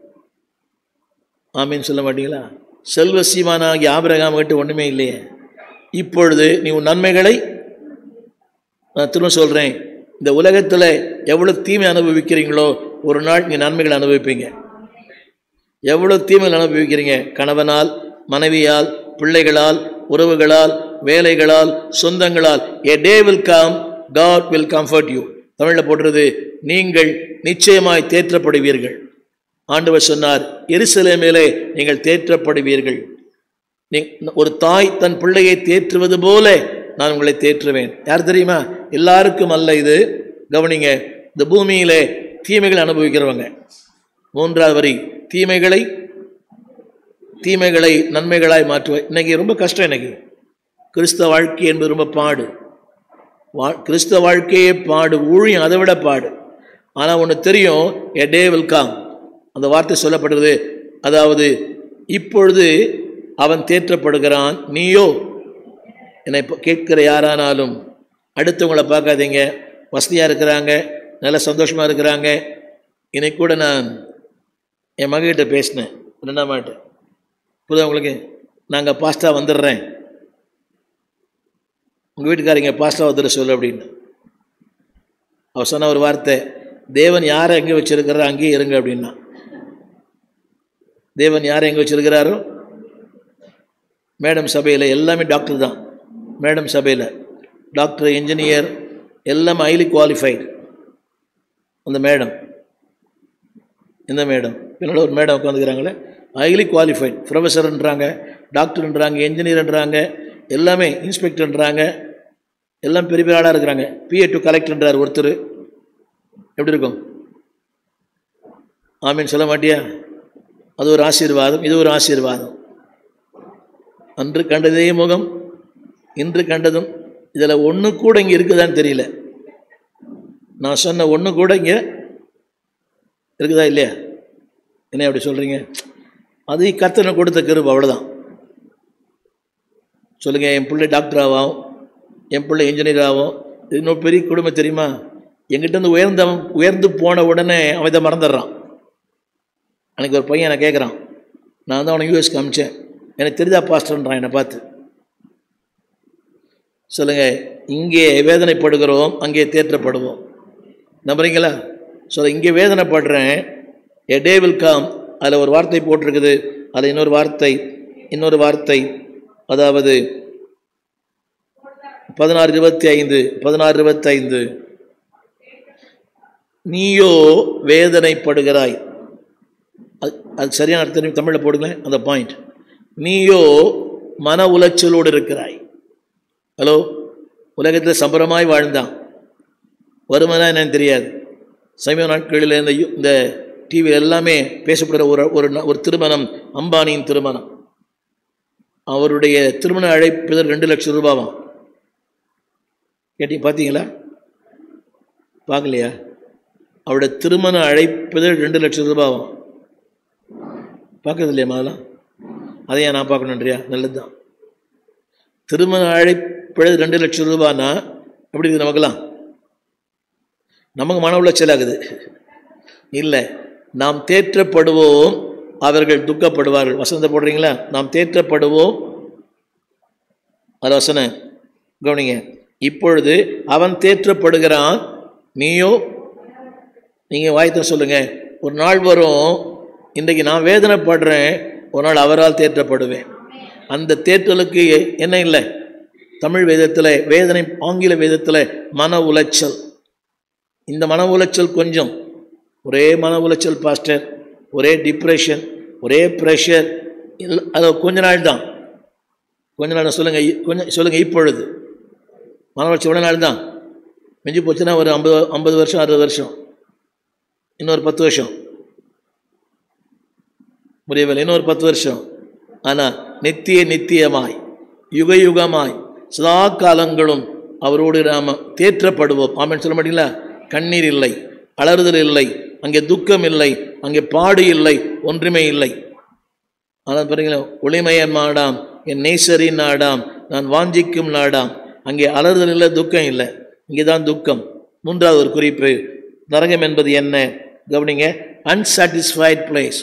ஆமீன் சொல்ல மாட்டீங்களா செல்வ சீமானாகி ஆபிரகாம் கிட்ட ஒன்றுமே இல்லையே இப்பொழுது நீ உன் நன்மைகளை நான் திரும்ப சொல்கிறேன் இந்த உலகத்தில் எவ்வளோ தீமை அனுபவிக்கிறீங்களோ ஒரு நாள் நீ நன்மைகளை அனுபவிப்பீங்க எவ்வளோ தீமைகள் அனுபவிக்கிறீங்க கணவனால் மனைவியால் பிள்ளைகளால் உறவுகளால் வேலைகளால் சொந்தங்களால் a day will come God will comfort you தமிழில் போடுறது நீங்கள் நிச்சயமாய் தேற்றப்படுவீர்கள் ஆண்டவர் சொன்னார் எருசலேமிலே நீங்கள் தேற்றப்படுவீர்கள் நீ ஒரு தாய் தன் பிள்ளையை தேற்றுவது போல நான் உங்களை தேற்றுவேன் யார் தெரியுமா எல்லாருக்கும் அல்ல இது கவனிங்க இந்த பூமியிலே தீமைகளை அனுபவிக்கிறவங்க மூன்றாவது வரி தீமைகளை தீமைகளை நன்மைகளாய் மாற்றுவேன் இன்னைக்கு ரொம்ப கஷ்டம் இன்னைக்கு கிறிஸ்தவ வாழ்க்கை என்பது ரொம்ப பாடு வா கிறிஸ்தவ வாழ்க்கையே பாடு ஊழியம் அதை விட பாடு ஆனால் ஒன்று தெரியும் எ டே வில் கம் அந்த வார்த்தை சொல்லப்படுறது அதாவது இப்பொழுது அவன் தேற்றப்படுகிறான் நீயோ என்னை இப்ப கேட்கிற யாரானாலும் அடுத்தவங்கள பார்க்காதீங்க வசதியாக இருக்கிறாங்க நல்ல சந்தோஷமாக இருக்கிறாங்க இன்னைக்கு கூட நான் என் மககிட்ட பேசினேன் ரெண்டாம் மாட்டு புரியுதா உங்களுக்கு நாங்கள் பாஸ்டா வந்துடுறேன் உங்கள் வீட்டுக்காரங்க பாஸ்டா வந்துட சொல்லு அப்படின்னு அவர் சொன்ன ஒரு வார்த்தை தேவன் யாரை எங்கே வச்சிருக்கிறாரோ அங்கேயே இருங்க அப்படின்னா தேவன் யாரை எங்கே வச்சிருக்கிறாரோ மேடம் சபையில் எல்லாமே டாக்டர் தான் மேடம் சபையில் டாக்டர் இன்ஜினியர் எல்லாமே ஹைலி குவாலிஃபைடு அந்த மேடம் இந்த மேடம் என்னோட ஒரு மேடம் உட்காந்துக்கிறாங்களே ஹைலி குவாலிஃபைட் ப்ரொஃபஸர்ன்றாங்க டாக்டர்ன்றாங்க என்ஜினியர்ன்றாங்க எல்லாமே இன்ஸ்பெக்டர்ன்றாங்க எல்லாம் பெரிய பெரிய ஆளாக இருக்கிறாங்க பிஏ டு கலெக்டர்ன்றார் ஒருத்தர் எப்படி இருக்கும் ஆமீன் சொல்ல மாட்டியா அது ஒரு ஆசீர்வாதம் இது ஒரு ஆசீர்வாதம் அன்று கண்டதே முகம் இன்று கண்டதும் இதில் ஒன்று கூட இங்கே இருக்குதான்னு தெரியல நான் சொன்ன ஒன்று கூட இங்கே இருக்குதா இல்லையா என்ன அப்படி சொல்கிறீங்க அது கர்த்தனை கொடுத்த கருப்பு அவ்வளோதான் சொல்லுங்கள் என் பிள்ளை டாக்டர் ஆகும் என் பிள்ளை இன்ஜினியர் ஆகும் இது இன்னும் பெரிய குடும்பம் தெரியுமா எங்கிட்ட இருந்து உயர்ந்தவன் உயர்ந்து போன உடனே அவன் இதை மறந்துடுறான் அன்றைக்கி ஒரு பையன் என்னை கேட்குறான் நான் தான் அவனை யூஎஸ்க்கு அமிச்சேன் எனக்கு தெரியுதா பாஸ்டர்ன்றான் என்னை பார்த்து சொல்லுங்கள் இங்கே வேதனைப்படுகிறோம் அங்கே தேற்றப்படுவோம் நம்புறீங்களா சொல்ல இங்கே வேதனைப்படுறேன் எ டே வில் கம் அதில் ஒரு வார்த்தை போட்டிருக்குது அதில் இன்னொரு வார்த்தை இன்னொரு வார்த்தை அதாவது பதினாறு இருபத்தி ஐந்து பதினாறு இருபத்தைந்து நீயோ வேதனைப்படுகிறாய் அது அது சரியான அர்த்தம் தமிழில் போடுங்க அந்த பாயிண்ட் நீயோ மன உளைச்சலோடு இருக்கிறாய் ஹலோ உலகத்தில் சம்பரமாய் வாழ்ந்தான் வருமானா என்னன்னு தெரியாது சமீப நாட்களில் இந்த யு- இந்த டிவி எல்லாமே பேசப்படுற ஒரு ஒரு ந- ஒரு திருமணம் அம்பானியின் திருமணம் அவருடைய திருமண அழைப்புதல் ரெண்டு லட்சம் ரூபாவாம் கேட்டி பார்த்தீங்களா பார்க்கலையா அவருடைய திருமண அழைப்புதல் ரெண்டு லட்சம் ரூபாவாம் பார்க்கறது இல்லையா அதெல்லாம் அதை ஏன் நான் பார்க்கணுன்றியா நல்லது தான் திருமண அழைப்பிழது ரெண்டு லட்சம் ரூபானா எப்படி இருக்குது நமக்கெல்லாம் நமக்கு மன உளைச்சல் ஆகுது இல்லை நாம் தேற்றப்படுவோம் அவர்கள் துக்கப்படுவார்கள் வசந்த போடுறீங்களா நாம் தேற்றப்படுவோம் அது வசனம் கவனிங்க இப்பொழுது அவன் தேற்றப்படுகிறான் நீயோ நீங்கள் வாய்த்த சொல்லுங்க ஒரு நாள் வரும் இன்றைக்கு நான் வேதனைப்படுறேன் ஒரு நாள் அவரால் தேற்றப்படுவேன் அந்த தேற்றலுக்கு என்ன இல்லை தமிழ் வேதத்தில் வேதனை ஆங்கில வேதத்தில் மன உளைச்சல் இந்த மன உளைச்சல் கொஞ்சம் ஒரே மன உளைச்சல் பாஸ்டர் ஒரே டிப்ரெஷன் ஒரே ப்ரெஷர் இல்லை அது கொஞ்ச நாள் தான் கொஞ்ச நாள் சொல்லுங்கள் கொஞ்சம் சொல்லுங்கள் இப்பொழுது மன உளைச்சல் எவ்வளோ நாள் தான் மிஞ்சி போச்சுன்னா ஒரு ஐம்பது ஐம்பது வருஷம் அறுபது வருஷம் இன்னொரு பத்து வருஷம் முடியவில்லை இன்னொரு பத்து வருஷம் ஆனால் நித்திய நித்தியமாய் யுக யுகமாய் சதா காலங்களும் அவரோடு நாம் தேற்றப்படுவோம் ஆமென் சொல்ல மாட்டீங்களா கண்ணீர் இல்லை அலறுதல் இல்லை அங்கே துக்கம் இல்லை அங்கே பாடு இல்லை ஒன்றுமே இல்லை ஆனால் பாருங்களேன் ஒளிமயன் நாடாம் என் நேசரின் நாடாம் நான் வாஞ்சிக்கும் நாடாம் அங்கே அலறுதல் இல்லை துக்கம் இல்லை இங்கே தான் துக்கம் மூன்றாவது ஒரு குறிப்பு நரகம் என்பது என்ன கவனிங்க அன்சாட்டிஸ்ஃபைட் பிளேஸ்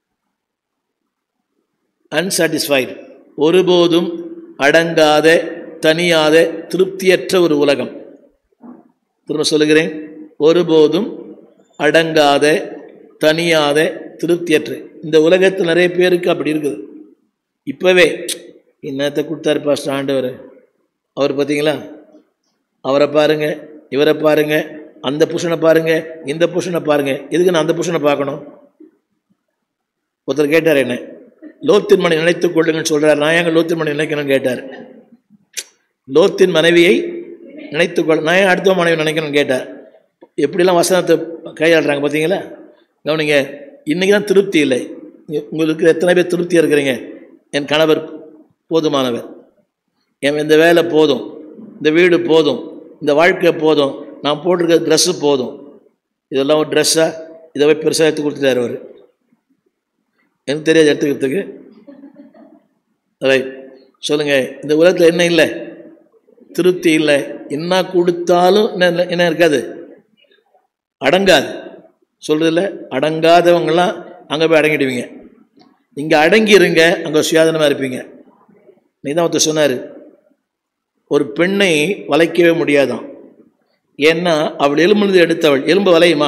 அன்சாட்டிஸ்ஃபைடு ஒருபோதும் அடங்காத தனியாத திருப்தியற்ற ஒரு உலகம் திரும்ப சொல்லுகிறேன் ஒருபோதும் அடங்காத தனியாத திருப்தியற்ற இந்த உலகத்தில் நிறைய பேருக்கு அப்படி இருக்குது இப்போவே என்னத்தை கொடுத்தாரு பாஸ்டர் ஆண்டவர் அவர் பார்த்தீங்களா அவரை பாருங்க இவரை பாருங்க அந்த புருஷனை பாருங்க இந்த புருஷனை பாருங்க எதுக்கு நான் அந்த புருஷனை பார்க்கணும் ஒருத்தர் கேட்டார் என்ன லோத்தின் மனை நினைத்துக் கொள்ளுங்கன்னு சொல்றார் நான் ஏங்க லோத்தின் மனை நினைக்கணும்னு கேட்டார் லோத்தின் மனைவியை நினைத்துக் கொள் நான் ஏன் அடுத்த மனைவி நினைக்கணும்னு கேட்டார் எப்படிலாம் வசனத்தை கையாளுறாங்க பார்த்தீங்களா கவனிங்க இன்னைக்கு தான் திருப்தி இல்லை உங்களுக்கு எத்தனை பேர் திருப்தியாக இருக்கிறீங்க என் கணவர் போதுமானவர் என் இந்த வேலை போதும் இந்த வீடு போதும் இந்த வாழ்க்கை போதும் நான் போட்டிருக்க ட்ரெஸ்ஸு போதும் இதெல்லாம் ஒரு ட்ரெஸ்ஸாக இதை போய் பெருசாக எடுத்து கொடுத்துட்டார் அவர் எனக்கு தெரியாது எடுத்துக்கிறதுக்கு ரைட் சொல்லுங்கள் இந்த உலகத்தில் என்ன இல்லை திருப்தி இல்லை என்ன கொடுத்தாலும் என்ன இல்லை- என்ன இருக்காது அடங்காது சொல்கிறதில்ல அடங்காதவங்களாம் அங்கே போய் அடங்கிடுவீங்க இங்கே அடங்கி இருங்க அங்கே சுயாதனமாக இருப்பீங்க நீ தான் ஒருத்தர் சொன்னார் ஒரு பெண்ணை வளைக்கவே முடியாதாம் ஏன்னா அவள் எலும்புனது எடுத்தவள் எலும்பு வளையுமா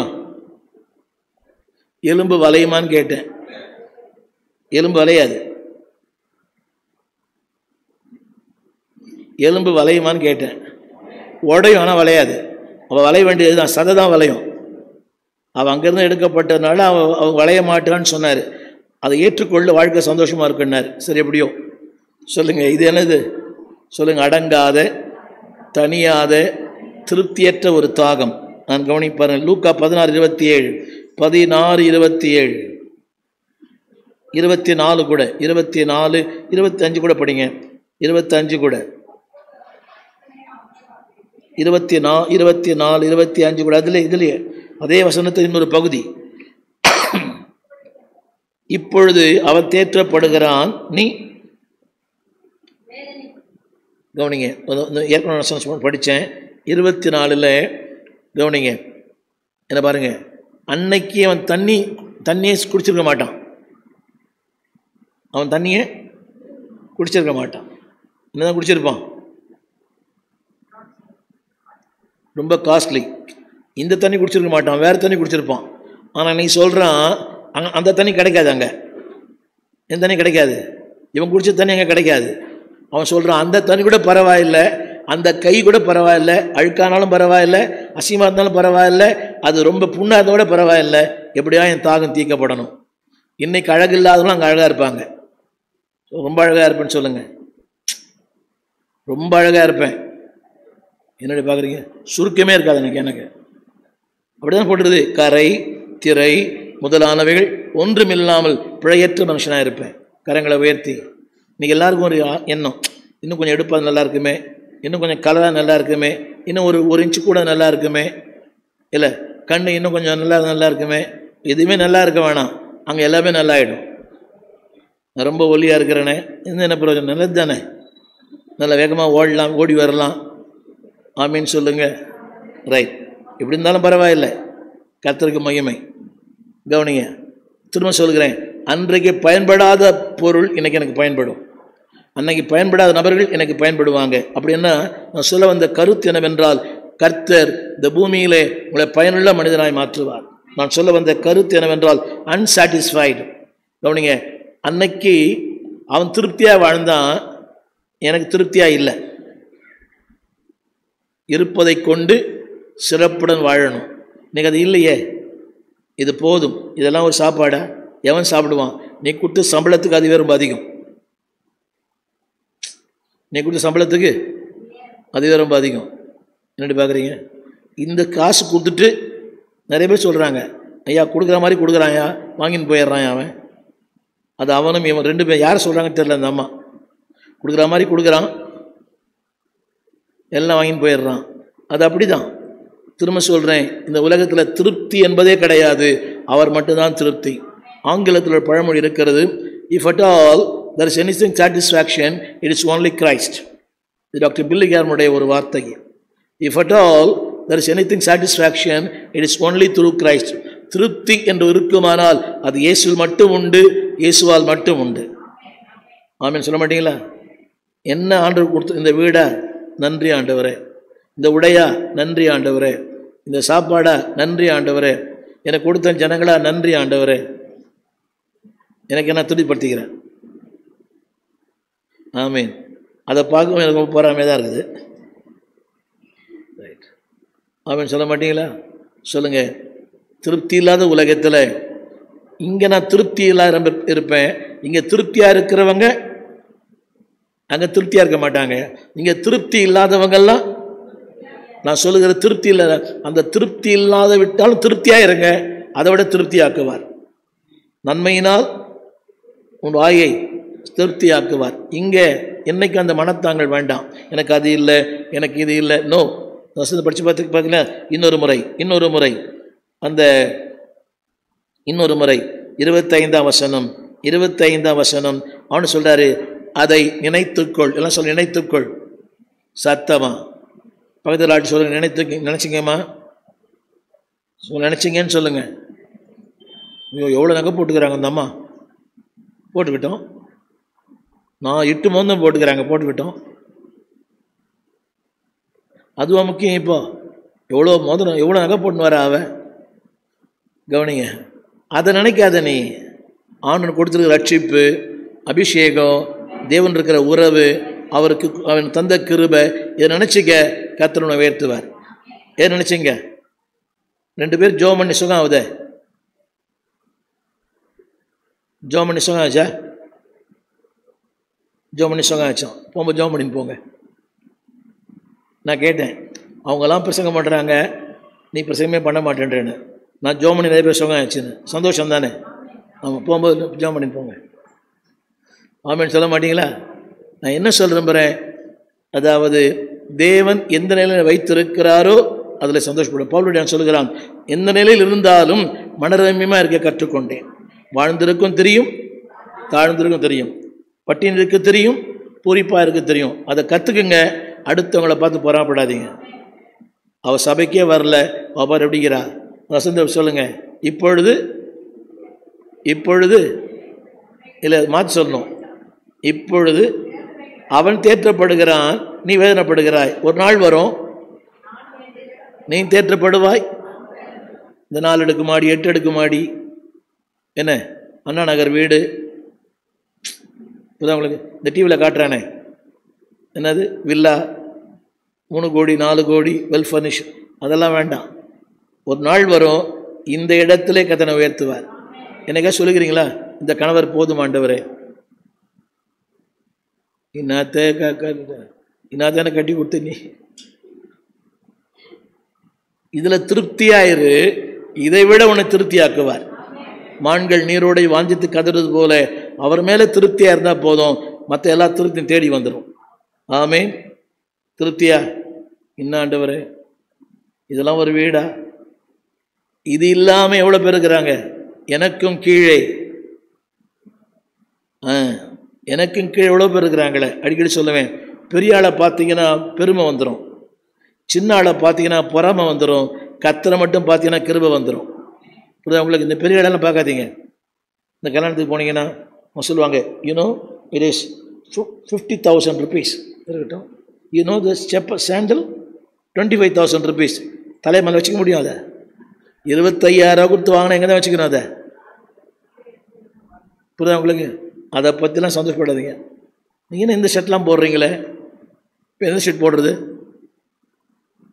எலும்பு வளையுமான்னு கேட்டேன் எலும்பு வளையாது எலும்பு வளையுமான்னு கேட்டேன் உடையும் ஆனால் வளையாது அவள் வளைய வேண்டியது தான் சதை தான் வளையும் அவள் அங்கேருந்து எடுக்கப்பட்டதுனால அவள் அவள் வளைய மாட்டான்னு சொன்னார் அதை ஏற்றுக்கொள்ள வாழ்க்கை சந்தோஷமாக இருக்குன்னார் சரி எப்படியோ சொல்லுங்கள் இது என்னது சொல்லுங்கள் அடங்காத தனியாத திருப்தியற்ற ஒரு தாகம் நான் கவனிப்பாருங்க லூக்கா பதினாறு இருபத்தி ஏழு பதினாறு இருபத்தி ஏழு இருபத்தி நாலு கூட இருபத்தி நாலு இருபத்தஞ்சு கூட படிங்க இருபத்தஞ்சு கூட இருபத்தி நா இருபத்தி நாலு இருபத்தி அஞ்சு கூட அதில் இதுலையே அதே வசனத்தின் இன்னொரு பகுதி இப்பொழுது அவன் தேற்றப்படுகிறான் நீ கவனிங்க இந்த- இந்த ஏற்கனவே நான் சொன்ன- படித்தேன் இருபத்தி நாலில் கவனிங்க என்ன பாருங்க அன்னைக்கு அவன் தண்ணி தண்ணியை குடிச்சிருக்க மாட்டான் அவன் தண்ணியை குடிச்சிருக்க மாட்டான் என்னதான் குடிச்சிருப்பான் ரொம்ப காஸ்ட்லி இந்த தண்ணி குடிச்சிருக்க மாட்டான் வேறு தண்ணி குடிச்சிருப்பான் ஆனால் நீ சொல்கிறான் அங்கே அந்த தண்ணி கிடைக்காது அங்கே இந்த தண்ணி கிடைக்காது இவன் குடிச்ச தண்ணி அங்கே கிடைக்காது அவன் சொல்கிறான் அந்த தண்ணி கூட பரவாயில்லை அந்த கை கூட பரவாயில்லை அழுக்கானாலும் பரவாயில்லை அசிங்கமாக இருந்தாலும் பரவாயில்லை அது ரொம்ப புண்ணாக இருந்தால் கூட பரவாயில்லை எப்படியா என் தாகம் தீர்க்கப்படணும் இன்னைக்கு அழகு இல்லாதவங்களும் அங்கே அழகாக இருப்பாங்க ரொம்ப அழகாக இருப்பேன்னு சொல்லுங்கள் ரொம்ப அழகாக இருப்பேன் என்னடி பார்க்குறீங்க சுருக்கமே இருக்காது எனக்கு எனக்கு அப்படிதான் போட்டுருது கரை திரை முதலானவைகள் ஒன்றுமில்லாமல் பிழையற்ற மனுஷனாக இருப்பேன் கரங்களை உயர்த்தி இன்னைக்கு எல்லாருக்கும் ஒரு ஆ- எண்ணம் இன்னும் கொஞ்சம் எடுப்பது நல்லா இருக்குமே இன்னும் கொஞ்சம் கலராக நல்லா இருக்குமே இன்னும் ஒரு ஒரு இன்ச்சு கூட நல்லா இருக்குமே இல்லை கண் இன்னும் கொஞ்சம் நல்லா நல்லா இருக்குமே எதுவுமே நல்லா இருக்க வேணாம் அங்கே எல்லாமே நல்லா ஆகிடும் நான் ரொம்ப ஒல்லியாக இருக்கிறேனே இது என்ன பிரயோஜனம் நல்லது தானே நல்லா வேகமாக ஓடலாம் ஓடி வரலாம் ஆமீன்னு சொல்லுங்க ரைட் எப்படி இருந்தாலும் பரவாயில்லை கர்த்தருக்கு மகிமை கவனிங்க திரும்ப சொல்கிறேன் அன்றைக்கு பயன்படாத பொருள் இன்னைக்கு எனக்கு பயன்படும் அன்னைக்கு பயன்படாத நபர்கள் எனக்கு பயன்படுவாங்க அப்படின்னா நான் சொல்ல வந்த கருத்து என்னவென்றால் கர்த்தர் இந்த பூமியிலே உங்களை பயனுள்ள மனிதனாய் மாற்றுவார் நான் சொல்ல வந்த கருத்து என்னவென்றால் அன்சாட்டிஸ்ஃபைடு கவனிங்க அன்னைக்கு அவன் திருப்தியாக வாழ்ந்தான் எனக்கு திருப்தியாக இல்லை இருப்பதை கொண்டு சிறப்புடன் வாழணும் இன்னைக்கு அது இல்லையே இது போதும் இதெல்லாம் ஒரு சாப்பாடா எவன் சாப்பிடுவான் நீ கொடுத்த சம்பளத்துக்கு அது வேறும் அதிகம் நீ கொடுத்த சம்பளத்துக்கு அது வேறு ரொம்ப அதிகம் என்னடி பார்க்குறீங்க இந்த காசு கொடுத்துட்டு நிறைய பேர் சொல்கிறாங்க ஐயா கொடுக்குற மாதிரி கொடுக்குறான்யா வாங்கின்னு போயிடுறான் அவன் அது அவனும் இவன் ரெண்டு பேர் யார் சொல்கிறாங்கன்னு தெரியல அந்த அம்மா கொடுக்குற மாதிரி கொடுக்குறான் எல்லாம் வாங்கின்னு போயிடுறான் அது அப்படி தான் திரும்ப சொல்கிறேன் இந்த உலகத்தில் திருப்தி என்பதே கிடையாது அவர் மட்டும்தான் திருப்தி ஆங்கிலத்தில் ஒரு பழமொழி இருக்கிறது if at all there is anything satisfaction it is only Christ இது டாக்டர் பில்லிகாரனுடைய ஒரு வார்த்தை if at all there is anything satisfaction it is only through Christ திருப்தி என்று இருக்குமானால் அது இயேசுவில் மட்டும் உண்டு இயேசுவால் மட்டும் உண்டு ஆமென் சொல்ல மாட்டீங்களா என்ன ஆண்டு கொடுத்து இந்த வீடா நன்றி ஆண்டவரே இந்த உடையா நன்றி ஆண்டவரே இந்த சாப்பாடா நன்றி ஆண்டவரே எனக்கு கொடுத்த ஜனங்களா நன்றி ஆண்டவரே எனக்கு என்ன துடிப்படுத்திக்கிறேன் ஆமீன் அதை பார்க்கும் எனக்கு ரொம்ப பொறாமையாக தான் இருக்குது ரைட் ஆமீன் சொல்ல மாட்டீங்களா சொல்லுங்கள் திருப்தி இல்லாத உலகத்தில் இங்கே நான் திருப்தி இல்லாத ரொம்ப இருப்பேன் இங்கே திருப்தியாக இருக்கிறவங்க அங்கே திருப்தியாக இருக்க மாட்டாங்க இங்கே திருப்தி இல்லாதவங்கெல்லாம் நான் சொல்லுகிற திருப்தி இல்லை அந்த திருப்தி இல்லாத விட்டாலும் திருப்தியாக இருங்க அதை விட திருப்தியாக்குவார் நன்மையினால் உன் வாயை திருப்தியாக்குவார் இங்கே என்னைக்கு அந்த மனத்தாங்கள் வேண்டாம் எனக்கு அது இல்லை எனக்கு இது இல்லை நோ வசதி படித்து பார்த்து பார்த்தீங்கன்னா இன்னொரு முறை இன்னொரு முறை அந்த இன்னொரு முறை இருபத்தைந்தாம் வசனம் இருபத்தைந்தாம் வசனம் அவனு சொல்கிறாரு அதை நினைத்துக்கொள் எல்லாம் சொல்ல நினைத்துக்கொள் சத்தமா பக்கத்தில் ஆட்டி சொல்லுங்க நினைத்து நினச்சிங்கம்மா சொல் நினச்சிங்கன்னு சொல்லுங்கள் ஐயோ எவ்வளோ நகை போட்டுக்கிறாங்க அந்த அம்மா போட்டுக்கிட்டோம் நான் இட்டு மோந்தம் போட்டுக்கிறாங்க போட்டுக்கிட்டோம் அதுவா முக்கியம் இப்போ எவ்வளோ மோதிரம் எவ்வளோ நகை போட்டுன்னு வர அவ கவனிங்க அதை நினைக்காத நீ ஆண்டவன் கொடுத்துருக்கிற ரட்சிப்பு அபிஷேகம் தேவன் இருக்கிற உறவு அவருக்கு அவன் தந்த கிருபை இதை நினச்சிக்க கத்தனை உயர்த்துவார் ஏன் நினச்சிங்க ரெண்டு பேர் ஜோ பண்ணி சுகம் ஆகுதே ஜோ பண்ணி சுகம் ஆச்சா ஜோ பண்ணி சுகம் ஆச்சோம் போகும்போது ஜோ பண்ணின்னு போங்க நான் கேட்டேன் அவங்கெல்லாம் பிரசங்கம் பண்ணுறாங்க நீ பிரசங்கமே பண்ண மாட்டேன்றேன்னு நான் ஜோ பண்ணி நிறைய பேர் சுகம் ஆச்சுன்னு சந்தோஷம் தானே ஆமாம் போகும்போது ஜோ பண்ணின்னு போங்க ஆமேன்னு சொல்ல மாட்டீங்களா நான் என்ன சொல்ல விரும்புகிறேன் அதாவது தேவன் எந்த நிலையில் வைத்திருக்கிறாரோ அதில் சந்தோஷப்படும் பவுலுடைய சொல்லுகிறான் எந்த நிலையில் இருந்தாலும் மனரம்யமாக இருக்க கற்றுக்கொண்டேன் வாழ்ந்திருக்கும் தெரியும் தாழ்ந்திருக்கும் தெரியும் பட்டியல் இருக்க தெரியும் பூரிப்பாக இருக்க தெரியும் அதை கற்றுக்குங்க அடுத்தவங்களை பார்த்து பொறாப்படாதீங்க அவள் சபைக்கே வரல அவர் எப்படிங்கிறா வசந்த சொல்லுங்க இப்பொழுது இப்பொழுது இல்லை மாற்றி சொல்லணும் இப்பொழுது அவன் தேற்றப்படுகிறான் நீ வேதனைப்படுகிறாய் ஒரு நாள் வரும் நீ தேற்றப்படுவாய் இந்த நாலு அடுக்கு மாடி எட்டு அடுக்கு மாடி என்ன அண்ணா நகர் வீடு இப்போதான் உங்களுக்கு இந்த டிவியில் காட்டுறானே என்னது வில்லா மூணு கோடி நாலு கோடி வெல் ஃபர்னிஷ் அதெல்லாம் வேண்டாம் ஒரு நாள் வரும் இந்த இடத்திலே கத்தனை உயர்த்துவார் என்னைக்கா சொல்லுகிறீங்களா இந்த கணவர் போதும் ஆண்டவரே இன்னாத்த இன்னாத்தானே கட்டி கொடுத்த நீ இதில் திருப்தியாயிரு இதை விட உன்னை திருப்தியாக்குவார் மான்கள் நீரோடை வாஞ்சித்து கதறது போல அவர் மேலே திருப்தியாக இருந்தால் போதும் மற்ற எல்லா திருப்தியும் தேடி வந்துடும் ஆமே திருப்தியா இன்னாண்டவரே இதெல்லாம் ஒரு வீடா இது இல்லாமல் எவ்வளோ பேர் இருக்கிறாங்க எனக்கும் கீழே ஆ எனக்கும் கீழே எவ்வளோ பேர் இருக்கிறாங்களே அடிக்கடி சொல்லுவேன் பெரிய ஆளை பார்த்தீங்கன்னா பெருமை வந்துடும் சின்ன ஆளை பார்த்தீங்கன்னா பொறாமை வந்துடும் கத்தரை மட்டும் பார்த்தீங்கன்னா கிருபை வந்துடும் புரியுதா உங்களுக்கு இந்த பெரிய இடம்லாம் பார்க்காதீங்க இந்த கல்யாணத்துக்கு போனீங்கன்னா அவங்க சொல்லுவாங்க you know it is fifty thousand rupees இருக்கட்டும் யூனோ த செப்ப sandal twenty five thousand rupees தலை மேலே வச்சுக்க முடியும் அதை இருபத்தையாயிரம் கொடுத்து வாங்கினா எங்கே தான் வச்சுக்கணும் அதை புரியுதா உங்களுக்கு அதை பற்றிலாம் சந்தோஷப்படாதீங்க நீங்கள் என்ன இந்த ஷர்ட்லாம் போடுறீங்களே இப்போ எந்த ஷர்ட் போடுறது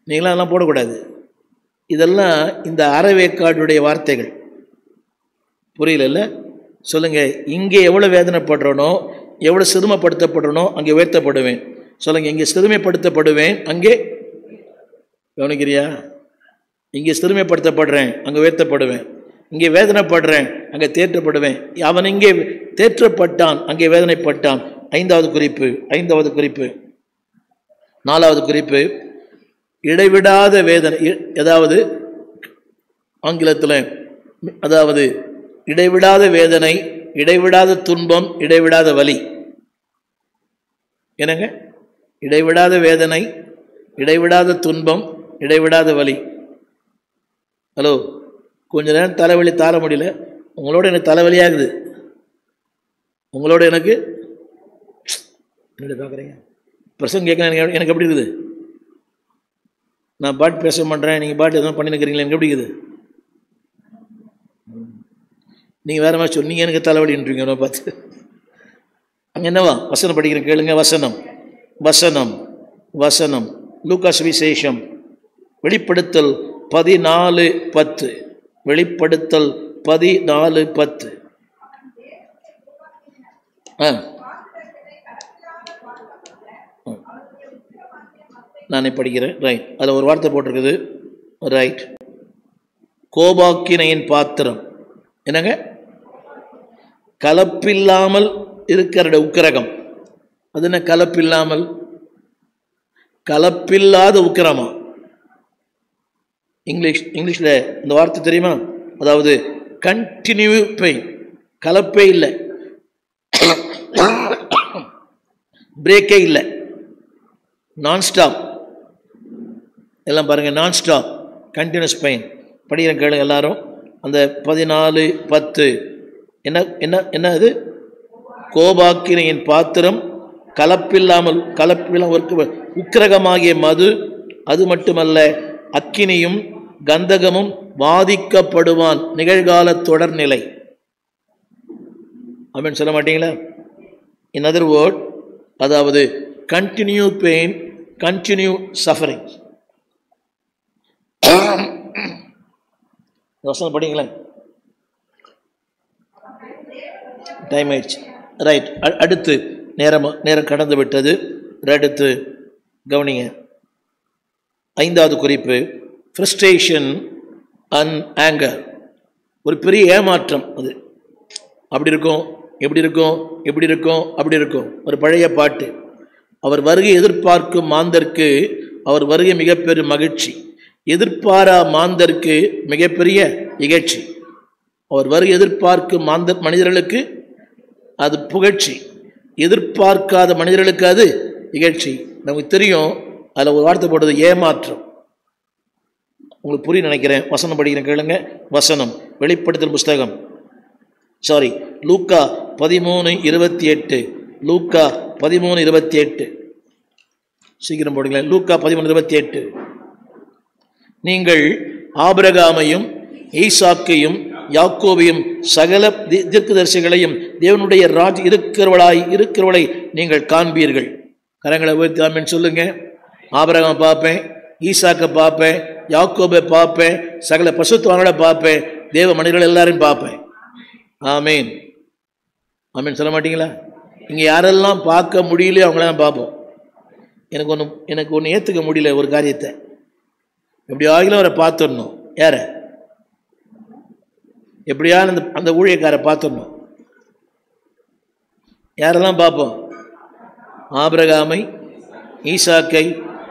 நீங்களாம் அதெல்லாம் போடக்கூடாது இதெல்லாம் இந்த அறவேக்காடுடைய வார்த்தைகள் புரியல சொல்லுங்க இங்கே எவ்வளோ வேதனைப்படுறனோ எவ்வளோ சிறுமப்படுத்தப்படுறனோ அங்கே உயர்த்தப்படுவேன் சொல்லுங்க இங்கே சிறுமைப்படுத்தப்படுவேன் அங்கே கவனிக்கிறியா இங்கே சிறுமைப்படுத்தப்படுறேன் அங்கே உயர்த்தப்படுவேன் இங்கே வேதனைப்படுறேன் அங்கே தேற்றப்படுவேன் அவன் இங்கே தேற்றப்பட்டான் அங்கே வேதனைப்பட்டான் ஐந்தாவது குறிப்பு ஐந்தாவது குறிப்பு நாலாவது குறிப்பு இடைவிடாத வேதனை இ- அதாவது ஆங்கிலத்தில் அதாவது இடைவிடாத வேதனை இடைவிடாத துன்பம் இடைவிடாத வலி என்னங்க இடைவிடாத வேதனை இடைவிடாத துன்பம் இடைவிடாத வலி ஹலோ கொஞ்ச நேரம் தலைவலி தாழ முடியல உங்களோட எனக்கு தலைவலியாகுது உங்களோட எனக்கு என்னடி பார்க்குறீங்க பிரசங்க கேட்க எனக்கு எனக்கு எப்படி இருக்குது நான் பாட்டு பேச பண்ணுறேன் நீங்கள் பாட்டு எதுவும் பண்ணினுக்கிறீங்களா எனக்கு எப்படி இருக்குது நீங்கள் வேற மாதிரி சொன்னீங்க எனக்கு தலைவலின்றீங்க என்ன பார்த்து அங்கே என்னவா வசனம் படிக்கிறேன் கேளுங்க வசனம் வசனம் வசனம் லூகாஸ் விசேஷம் வெளிப்படுத்தல் பதினாலு பத்து வெளிப்படுத்தல் பதினாலு பத்து ஆ நானே படிக்கிறேன் ரைட் அதில் ஒரு வார்த்தை போட்டிருக்குது ரைட் கோபாக்கினையின் பாத்திரம் என்னங்க கலப்பில்லாமல் இருக்கிற உக்கிரகம் அது என்ன கலப்பில்லாமல் கலப்பில்லாத உக்கிரமா இங்கிலீஷ் இங்கிலீஷில் இந்த வார்த்தை தெரியுமா அதாவது கண்டினியூ பெயின் கலப்பே இல்லை பிரேக்கே இல்லை நான் ஸ்டாப் எல்லாம் பாருங்கள் நான் ஸ்டாப் கண்டினியூஸ் பெயின் படிக்கிறேன் கேளுங்க எல்லாரும் அந்த பதினாலு பத்து என்ன என்ன என்ன அது கோபாக்கினையின் பாத்திரம் கலப்பில்லாமல் கலப்பில்லாமல் ஒரு உக்கிரகமாகிய மது அது மட்டுமல்ல அக்கினியும் கந்தகமும் வாதிக்கப்படுவான் நிகழ்கால தொடர்நிலை அப்படின்னு சொல்ல மாட்டீங்களா இன் அதர் வேர்ட் அதாவது கண்டினியூ பெயின் கண்டினியூ சஃபரிங் வசனம் படிங்களேன் டைம் ஆயிடுச்சு ரைட் அடுத்து நேரம் நேரம் கடந்து விட்டது அடுத்து கவனிங்க ஐந்தாவது குறிப்பு ஃப்ரஸ்ட்ரேஷன் அண்ட் ஆங்கர் ஒரு பெரிய ஏமாற்றம் அது அப்படி இருக்கும் எப்படி இருக்கும் எப்படி இருக்கும் அப்படி இருக்கும் ஒரு பழைய பாட்டு அவர் வருகை எதிர்பார்க்கும் மாந்தருக்கு அவர் வருகை மிகப்பெரிய மகிழ்ச்சி எதிர்பாரா மாந்தருக்கு மிகப்பெரிய இகழ்ச்சி அவர் வருகை எதிர்பார்க்கும் மாந்த மனிதர்களுக்கு அது புகழ்ச்சி எதிர்பார்க்காத மனிதர்களுக்கு அது இகழ்ச்சி நமக்கு தெரியும் அதில் ஒரு வார்த்தை போட்டது ஏமாற்றம் உங்களுக்கு புரிய நினைக்கிறேன் வசனம் படிக்கிறேன் கேளுங்க வசனம் வெளிப்படுத்தல் புஸ்தகம் சாரி லூக்கா பதிமூணு இருபத்தி எட்டு லூக்கா பதிமூணு இருபத்தி எட்டு சீக்கிரம் போடுங்களேன் லூக்கா பதிமூணு இருபத்தி எட்டு நீங்கள் ஆபிரகாமையும் ஈசாக்கையும் யாக்கோவையும் சகல தி- தீர்க்கதரிசிகளையும் தேவனுடைய ராஜ் இருக்கிறவளாய் இருக்கிறவளை நீங்கள் காண்பீர்கள் கரங்களை உயர்த்தி ஆமென் சொல்லுங்க ஆபிரகாமை பார்ப்பேன் ஈசாக்கை பார்ப்பேன் யாக்கோபை பார்ப்பேன் சகல பசுத்துவங்களை பார்ப்பேன் தேவ மனிதர்கள் எல்லாரையும் பார்ப்பேன் ஆமீன் ஆமீன் சொல்ல மாட்டீங்களா இங்கே யாரெல்லாம் பார்க்க முடியலையோ அவங்களெல்லாம் பார்ப்போம் எனக்கு ஒன்று எனக்கு ஒன்று ஏற்றுக்க முடியல ஒரு காரியத்தை எப்படி ஆகிலும் அவரை பார்த்துடணும் யாரை எப்படியாவது அந்த அந்த ஊழியக்காரை பார்த்துடணும் யாரெல்லாம் பார்ப்போம் ஆபிரகாமை ஈசாக்கை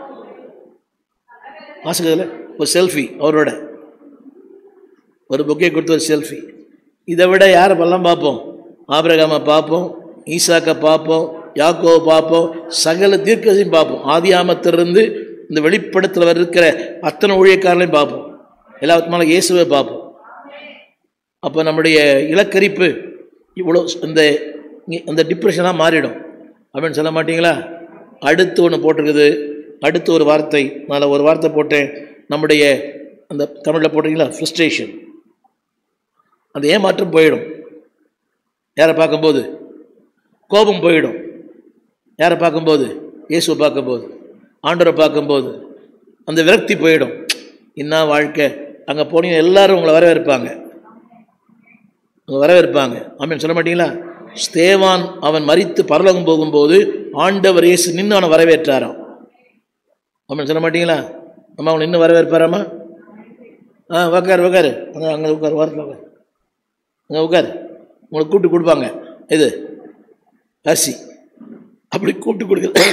வாசகத்தில் ஒரு செல்ஃபி அவரோட ஒரு புக்கே கொடுத்து ஒரு செல்ஃபி இதை விட யாரை பல்லாம் பார்ப்போம் ஆபிரகாமை பார்ப்போம் ஈசாக்கை பார்ப்போம் யாக்கோவை பார்ப்போம் சகல தீர்க்கதையும் பார்ப்போம் ஆதியாமத்திலிருந்து இந்த வெளிப்படத்தில் இருக்கிற அத்தனை ஊழியக்காரர்களையும் பார்ப்போம் எல்லாத்துக்கு மேலே இயேசுவை பார்ப்போம் அப்போ நம்முடைய இலக்கரிப்பு இவ்வளோ இந்த இங்க- இந்த டிப்ரெஷனாக மாறிடும் அப்படின்னு சொல்ல மாட்டீங்களா அடுத்து ஒன்று போட்டிருக்குது அடுத்து ஒரு வார்த்தை நான் ஒரு வார்த்தை போட்டேன் நம்முடைய அந்த தமிழில் போட்டிங்களா ஃப்ரஸ்ட்ரேஷன் அந்த ஏமாற்றம் போயிடும் யாரை பார்க்கும்போது கோபம் போயிடும் யாரை பார்க்கும்போது இயேசுவை பார்க்கும்போது ஆண்டவரை பார்க்கும்போது அந்த விரக்தி போயிடும் என்ன வாழ்க்கை அங்கே போனீங்க எல்லாரும் உங்களை வரவேற்பாங்க உங்களை வரவேற்பாங்க ஆமீன் சொல்ல மாட்டீங்களா ஸ்தேவான் அவன் மரித்து பரலோகம் போகும்போது ஆண்டவர் இயேசு நின்று அவனை வரவேற்றாராம் ஆமீன் சொல்ல மாட்டீங்களா அம்மா அவனை நின்று வரவேற்பாராம்மா ஆ உக்கார் உக்காரு அங்கே அங்கே உட்கார் வாரத்தில் உட்கார் அங்கே உட்கார் உங்களுக்கு கூட்டு கொடுப்பாங்க இது அரிசி அப்படி கூட்டு கொடுக்குறது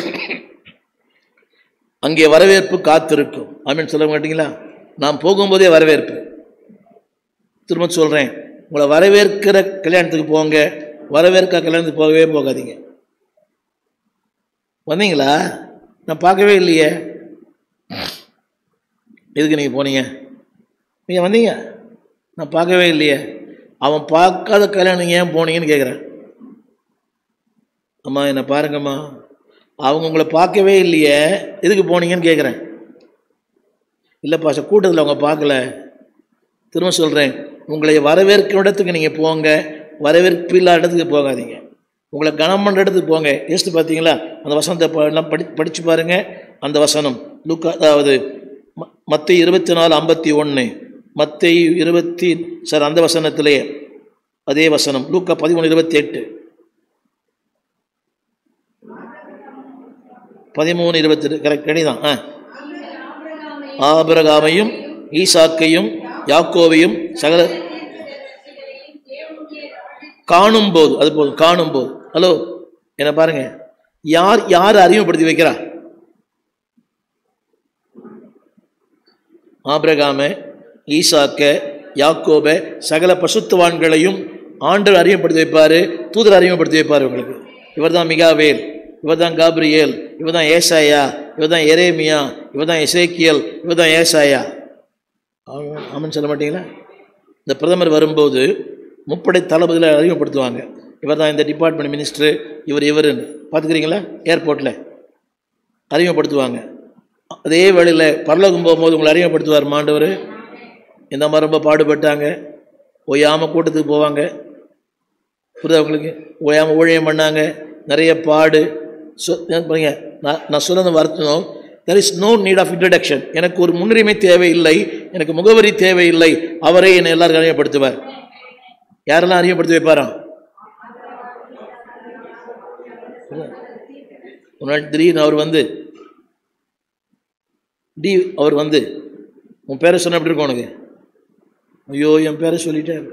அங்கே வரவேற்பு காத்திருக்கும் ஆமீன் சொல்ல மாட்டீங்களா நான் போகும்போதே வரவேற்பு திரும்ப சொல்கிறேன் உங்களை வரவேற்கிற கல்யாணத்துக்கு போங்க வரவேற்க கல்யாணத்துக்கு போகவே போகாதீங்க வந்தீங்களா நான் பார்க்கவே இல்லையே எதுக்கு நீங்கள் போனீங்க நீங்கள் வந்தீங்க நான் பார்க்கவே இல்லையே அவன் பார்க்காத கல்யாணம் ஏன் போனீங்கன்னு கேட்குறேன் அம்மா என்னை பாருங்கம்மா அவங்க உங்களை பார்க்கவே இல்லையே எதுக்கு போனீங்கன்னு கேட்குறேன் இல்லைப்பா சார் கூட்டத்தில் அவங்க பார்க்கல திரும்ப சொல்கிறேன் உங்களை வரவேற்கிற இடத்துக்கு நீங்கள் போங்க வரவேற்பு இல்லாத இடத்துக்கு போகாதீங்க உங்களை கனம் பண்ணுற இடத்துக்கு போங்க யோசித்து பார்த்தீங்களா அந்த வசனத்தை ப- எல்லாம் படி படித்து பாருங்கள் அந்த வசனம் லுக்கா அதாவது மற்ற இருபத்தி நாலு ஐம்பத்தி ஒன்று மற்ற இருபத்தி சார் அந்த வசனத்திலே அதே வசனம் லூக்கா பதிமூணு இருபத்தி எட்டு பதிமூணு இருபத்தி கரெக்ட் கடிதான் ஆ ஆபிரகாமையும் ஈசாக்கையும் யாக்கோவையும் சகல காணும்போது அது போதும் காணும்போது ஹலோ என்ன பாருங்க யார் யார் அறிமுகப்படுத்தி வைக்கிறா ஆபிரகாம ஈசாக்க யாக்கோப சகல பசுத்துவான்களையும் ஆண்டவர் அறிமுகப்படுத்தி வைப்பாரு தூதர் அறிமுகப்படுத்தி வைப்பார் உங்களுக்கு இவர்தான் மிகாவேல் இவர்தான் காப்ரியேல் இவர்தான் ஏசாயா இவர்தான் எரேமியா இவர்தான் எசேக்கியல் இவர்தான் ஏசாயா ஆமாம் ஆமான்னு சொல்ல மாட்டீங்களா இந்த பிரதமர் வரும்போது முப்படை தளபதிகளை அறிமுகப்படுத்துவாங்க இவர் தான் இந்த டிபார்ட்மெண்ட் மினிஸ்டர் இவர் இவருன்னு பார்த்துக்கிறீங்களா ஏர்போர்ட்டில் அறிமுகப்படுத்துவாங்க அதே வேளையில் பரலோகம் போகும்போது உங்களை அறிமுகப்படுத்துவார் மாண்டவர் இந்த மாதிரி ரொம்ப பாடுபட்டாங்க ஓயாமல் கூட்டத்துக்கு போவாங்க புரியுதா உங்களுக்கு ஓயாமல் ஊழியம் பண்ணாங்க நிறைய பாடு சொ பாருங்க நான் நான் சொன்னது வருத்தம் there is no need of introduction எனக்கு ஒரு முன்னுரிமை தேவையில்லை எனக்கு முகவரி தேவையில்லை அவரே என்னை எல்லாருக்கும் அறிமுகப்படுத்துவார் யாரெல்லாம் அறிமுகப்படுத்தி வைப்பாராம் ஒரு நாள் திடீர்னு அவர் வந்து டி அவர் வந்து உன் பேரை சொன்ன எப்படி இருக்கும் உனக்கு ஐயோ என் பேரை சொல்லிட்டார்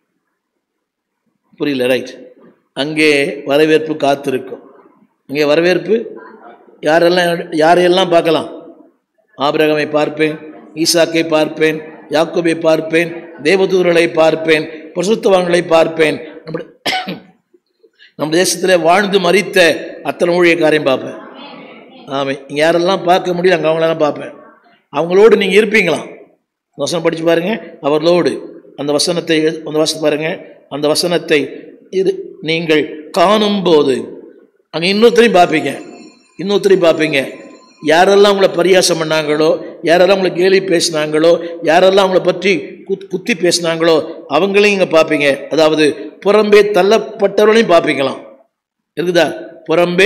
புரியல ரைட் அங்கே வரவேற்பு காத்திருக்கும் அங்கே வரவேற்பு யாரெல்லாம் யாரையெல்லாம் பார்க்கலாம் ஆபிரகமை பார்ப்பேன் ஈசாக்கை பார்ப்பேன் யாக்கோபை பார்ப்பேன் தேவதூதர்களை பார்ப்பேன் பசுத்தவான்களை பார்ப்பேன் நம்ம நம்ம தேசத்தில் வாழ்ந்து மறித்த அத்தனை ஊழியக்காரையும் பார்ப்பேன் ஆமாம் இங்கே யாரெல்லாம் பார்க்க முடியல அங்கே அவங்களெல்லாம் பார்ப்பேன் அவங்களோடு நீங்கள் இருப்பீங்களாம் அந்த வசனம் படித்து பாருங்க அவர்களோடு அந்த வசனத்தை எழு- அந்த வசனம் பாருங்க அந்த வசனத்தை இரு நீங்கள் காணும்போது அங்கே இன்னொருத்தரையும் பார்ப்பீங்க இன்னொருத்தரையும் பார்ப்பீங்க யாரெல்லாம் உங்களை பரியாசம் பண்ணாங்களோ யாரெல்லாம் உங்களை கேலி பேசினாங்களோ யாரெல்லாம் உங்களை பற்றி குத் குத்தி பேசினாங்களோ அவங்களையும் இங்கே பார்ப்பீங்க அதாவது புறம்பே தள்ளப்பட்டவர்களையும் பார்ப்பீங்களாம் இருக்குதா புறம்பே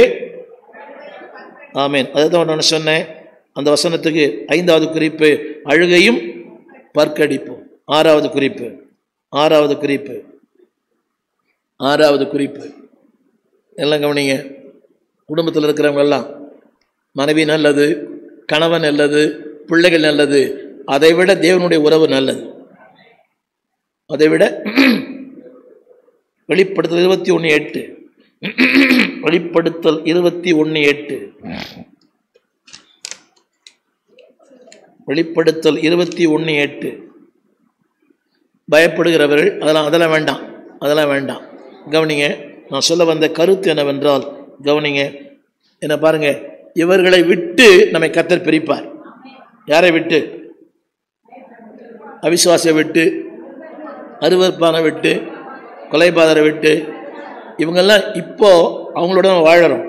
ஆமேன் அதுதான் நான் சொன்னேன் அந்த வசனத்துக்கு ஐந்தாவது குறிப்பு அழுகையும் பற்கடிப்பும் ஆறாவது குறிப்பு ஆறாவது குறிப்பு ஆறாவது குறிப்பு எல்லாம் கவனிங்க குடும்பத்தில் இருக்கிறவங்க எல்லாம் மனைவி நல்லது கணவன் நல்லது பிள்ளைகள் நல்லது அதை விட தேவனுடைய உறவு நல்லது அதை விட வெளிப்படுத்தல் இருபத்தி ஒன்று எட்டு வெளிப்படுத்தல் இருபத்தி ஒன்று எட்டு வெளிப்படுத்தல் இருபத்தி ஒன்று எட்டு பயப்படுகிறவர்கள் அதெல்லாம் அதெல்லாம் வேண்டாம் அதெல்லாம் வேண்டாம் கவனிங்க நான் சொல்ல வந்த கருத்து என்னவென்றால் கவனிங்க என்ன பாருங்க இவர்களை விட்டு நம்மை கத்தர் பிரிப்பார் யாரை விட்டு அவிசுவாசை விட்டு அருவற்பானை விட்டு கொலைபாதரை விட்டு இவங்கெல்லாம் இப்போ அவங்களோட நம்ம வாழறோம்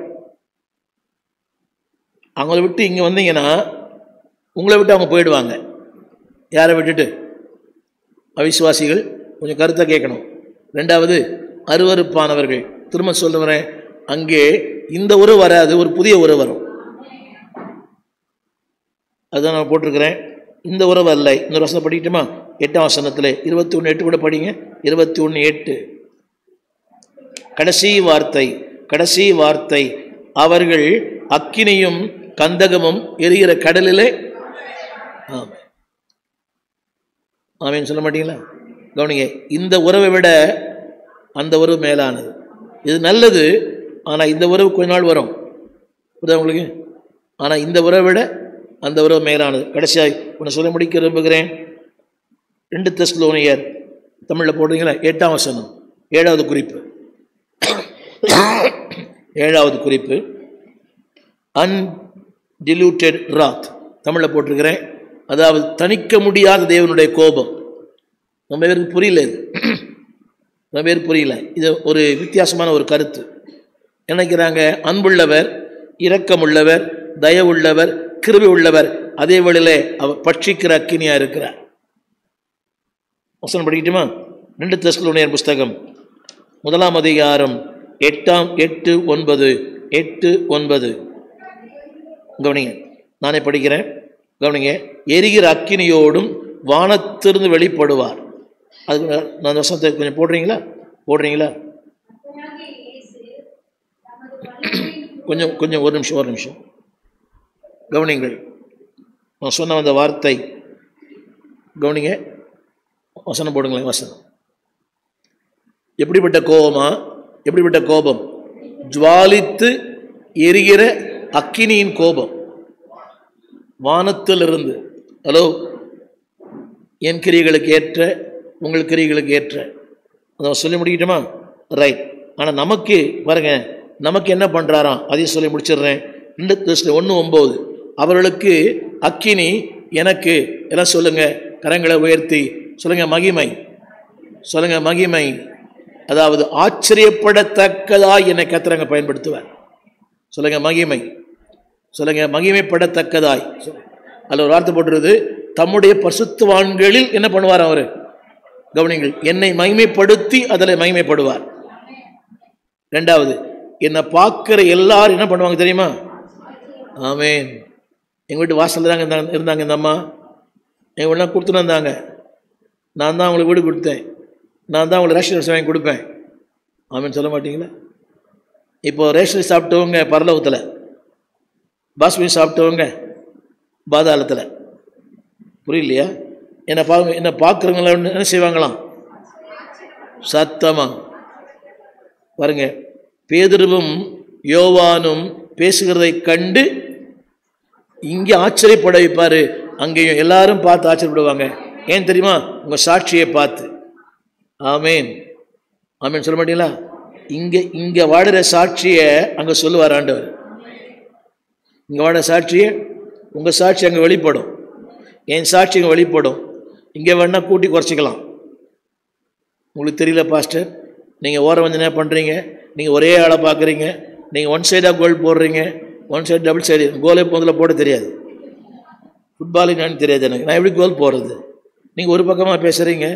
அவங்கள விட்டு இங்கே வந்தீங்கன்னா உங்களை விட்டு அவங்க போயிடுவாங்க யாரை விட்டுட்டு அவிசுவாசிகள் கொஞ்சம் கருத்தை கேட்கணும் ரெண்டாவது அருவருப்பானவர்கள் திரும்ப சொல்லுகிறேன் அங்கே இந்த உறவு வராது ஒரு புதிய உறவு வரும் அதுதான் நான் போட்டிருக்கிறேன் இந்த உறவு அல்ல இன்னொரு வசனம் படிக்கட்டுமா எட்டாம் வசனத்தில் இருபத்தி ஒன்று எட்டு கூட படிங்க இருபத்தி ஒன்று எட்டு கடைசி வார்த்தை கடைசி வார்த்தை அவர்கள் அக்கினியும் கந்தகமும் எரிகிற கடலிலே ஆமாம் ஆமேன்னு சொல்ல மாட்டீங்களா கவனிங்க இந்த உறவை விட அந்த உறவு மேலானது இது நல்லது ஆனால் இந்த உறவு கொஞ்ச நாள் வரும் புரியுதா உங்களுக்கு ஆனால் இந்த உறவை விட அந்த உறவு மேலானது கடைசியாக உன்னை சொல்ல முடிக்க விரும்புகிறேன் ரெண்டு தெஸ்லோனியர் தமிழில் போடுறீங்களா எட்டாம் வசனம் ஏழாவது குறிப்பு ஏழாவது குறிப்பு அன்டிலூட்டட் ராத் தமிழில் போட்டிருக்கிறேன் அதாவது தணிக்க முடியாத தேவனுடைய கோபம் நம்ம பேருக்கு புரியல இது நம்ம பேருக்கு புரியல இது ஒரு வித்தியாசமான ஒரு கருத்து நினைக்கிறாங்க அன்புள்ளவர் இரக்கமுள்ளவர் தயவுள்ளவர் கிருபை உள்ளவர் அதே வேளையிலே அவர் பட்சிக்கிற அக்கினியா இருக்கிறார் வசனம் படிக்கட்டுமா ரெண்டு தெஸ்லோனியர் புஸ்தகம் முதலாம் அதிகாரம் எட்டாம் எட்டு ஒன்பது எட்டு ஒன்பது கவனிங்க நானே படிக்கிறேன் கவனிங்க எரிகிற அக்கினியோடும் வானத்திலிருந்து வெளிப்படுவார் அதுக்கு நான் நான் அந்த வசனத்தை கொஞ்சம் போடுறீங்களா போடுறீங்களா கொஞ்சம் கொஞ்சம் ஒரு நிமிஷம் ஒரு நிமிஷம் கவனிங்கள் நான் சொன்ன அந்த வார்த்தை கவனிங்க வசனம் போடுங்களேன் வசனம் எப்படிப்பட்ட கோபமா எப்படிப்பட்ட கோபம் ஜுவாலித்து எரிகிற அக்கினியின் கோபம் வானத்திலிருந்து ஹலோ என் கிரியைகளுக்கு ஏற்ற உங்கள் கிரியைகளுக்கு ஏற்ற அதை சொல்லி முடிக்கட்டுமா ரைட் ஆனால் நமக்கு பாருங்க நமக்கு என்ன பண்ணுறாராம் அதையும் சொல்லி முடிச்சிடுறேன் ரெண்டு கிறிஸ்து ஒன்று ஒம்பது அவர்களுக்கு அக்கினி எனக்கு எல்லாம் சொல்லுங்க கரங்களை உயர்த்தி சொல்லுங்க மகிமை சொல்லுங்க மகிமை அதாவது ஆச்சரியப்படத்தக்கதாய் என்னை கத்திரங்க பயன்படுத்துவார் சொல்லுங்க மகிமை சொல்லுங்க மகிமைப்படத்தக்கதாய் அதில் ஒரு வார்த்தை போட்டுருது தம்முடைய பசுத்துவான்களில் என்ன பண்ணுவார் அவர் கவனிங்கள் என்னை மகிமைப்படுத்தி அதில் மகிமைப்படுவார் ரெண்டாவது என்னை பார்க்குற எல்லாரும் என்ன பண்ணுவாங்க தெரியுமா ஆமேன் எங்கள் வீட்டு வாசலில் தாங்க இருந்தாங்க இருந்தாங்க இந்த அம்மா எங்கள் வீடெலாம் கொடுத்துட்டு வந்தாங்க நான் தான் அவங்களுக்கு வீடு கொடுத்தேன் நான் தான் அவங்களுக்கு ரேஷன் அரிசி வாங்கி கொடுப்பேன் ஆமேன்னு சொல்ல மாட்டீங்களா இப்போ ரேஷன் சாப்பிட்டவங்க பரலோகத்தில் பாஸ்மதி சாப்பிட்டவங்க பாதாளத்தில் புரியலையா என்னை பா என்னை பார்க்குறவங்கள என்ன செய்வாங்களாம் சத்தமாக பாருங்க பேதுருவும் யோவானும் பேசுகிறதை கண்டு இங்கே ஆச்சரியப்பட வைப்பார் அங்கேயும் எல்லாரும் பார்த்து ஆச்சரியப்படுவாங்க ஏன் தெரியுமா உங்கள் சாட்சியை பார்த்து ஆமேன் ஆமேன் சொல்ல மாட்டீங்களா இங்கே இங்கே வாடுற சாட்சியை அங்கே சொல்லுவார் ஆண்டவர் இங்கே வாடுற சாட்சியை உங்கள் சாட்சி அங்கே வெளிப்படும் என் சாட்சி அங்கே வெளிப்படும் இங்கே வேணால் கூட்டி குறைச்சிக்கலாம் உங்களுக்கு தெரியல பாஸ்டர் நீங்கள் ஓரம் வந்து என்ன பண்ணுறீங்க நீங்கள் ஒரே ஆளை பார்க்குறீங்க நீங்கள் ஒன் சைடாக கோல் போடுறீங்க ஒன் சைடு டபுள் சைடு கோலே முதல்ல போட தெரியாது ஃபுட்பால் என்னன்னு தெரியாது எனக்கு நான் எப்படி கோல் போடுறது நீங்கள் ஒரு பக்கமாக பேசுகிறீங்க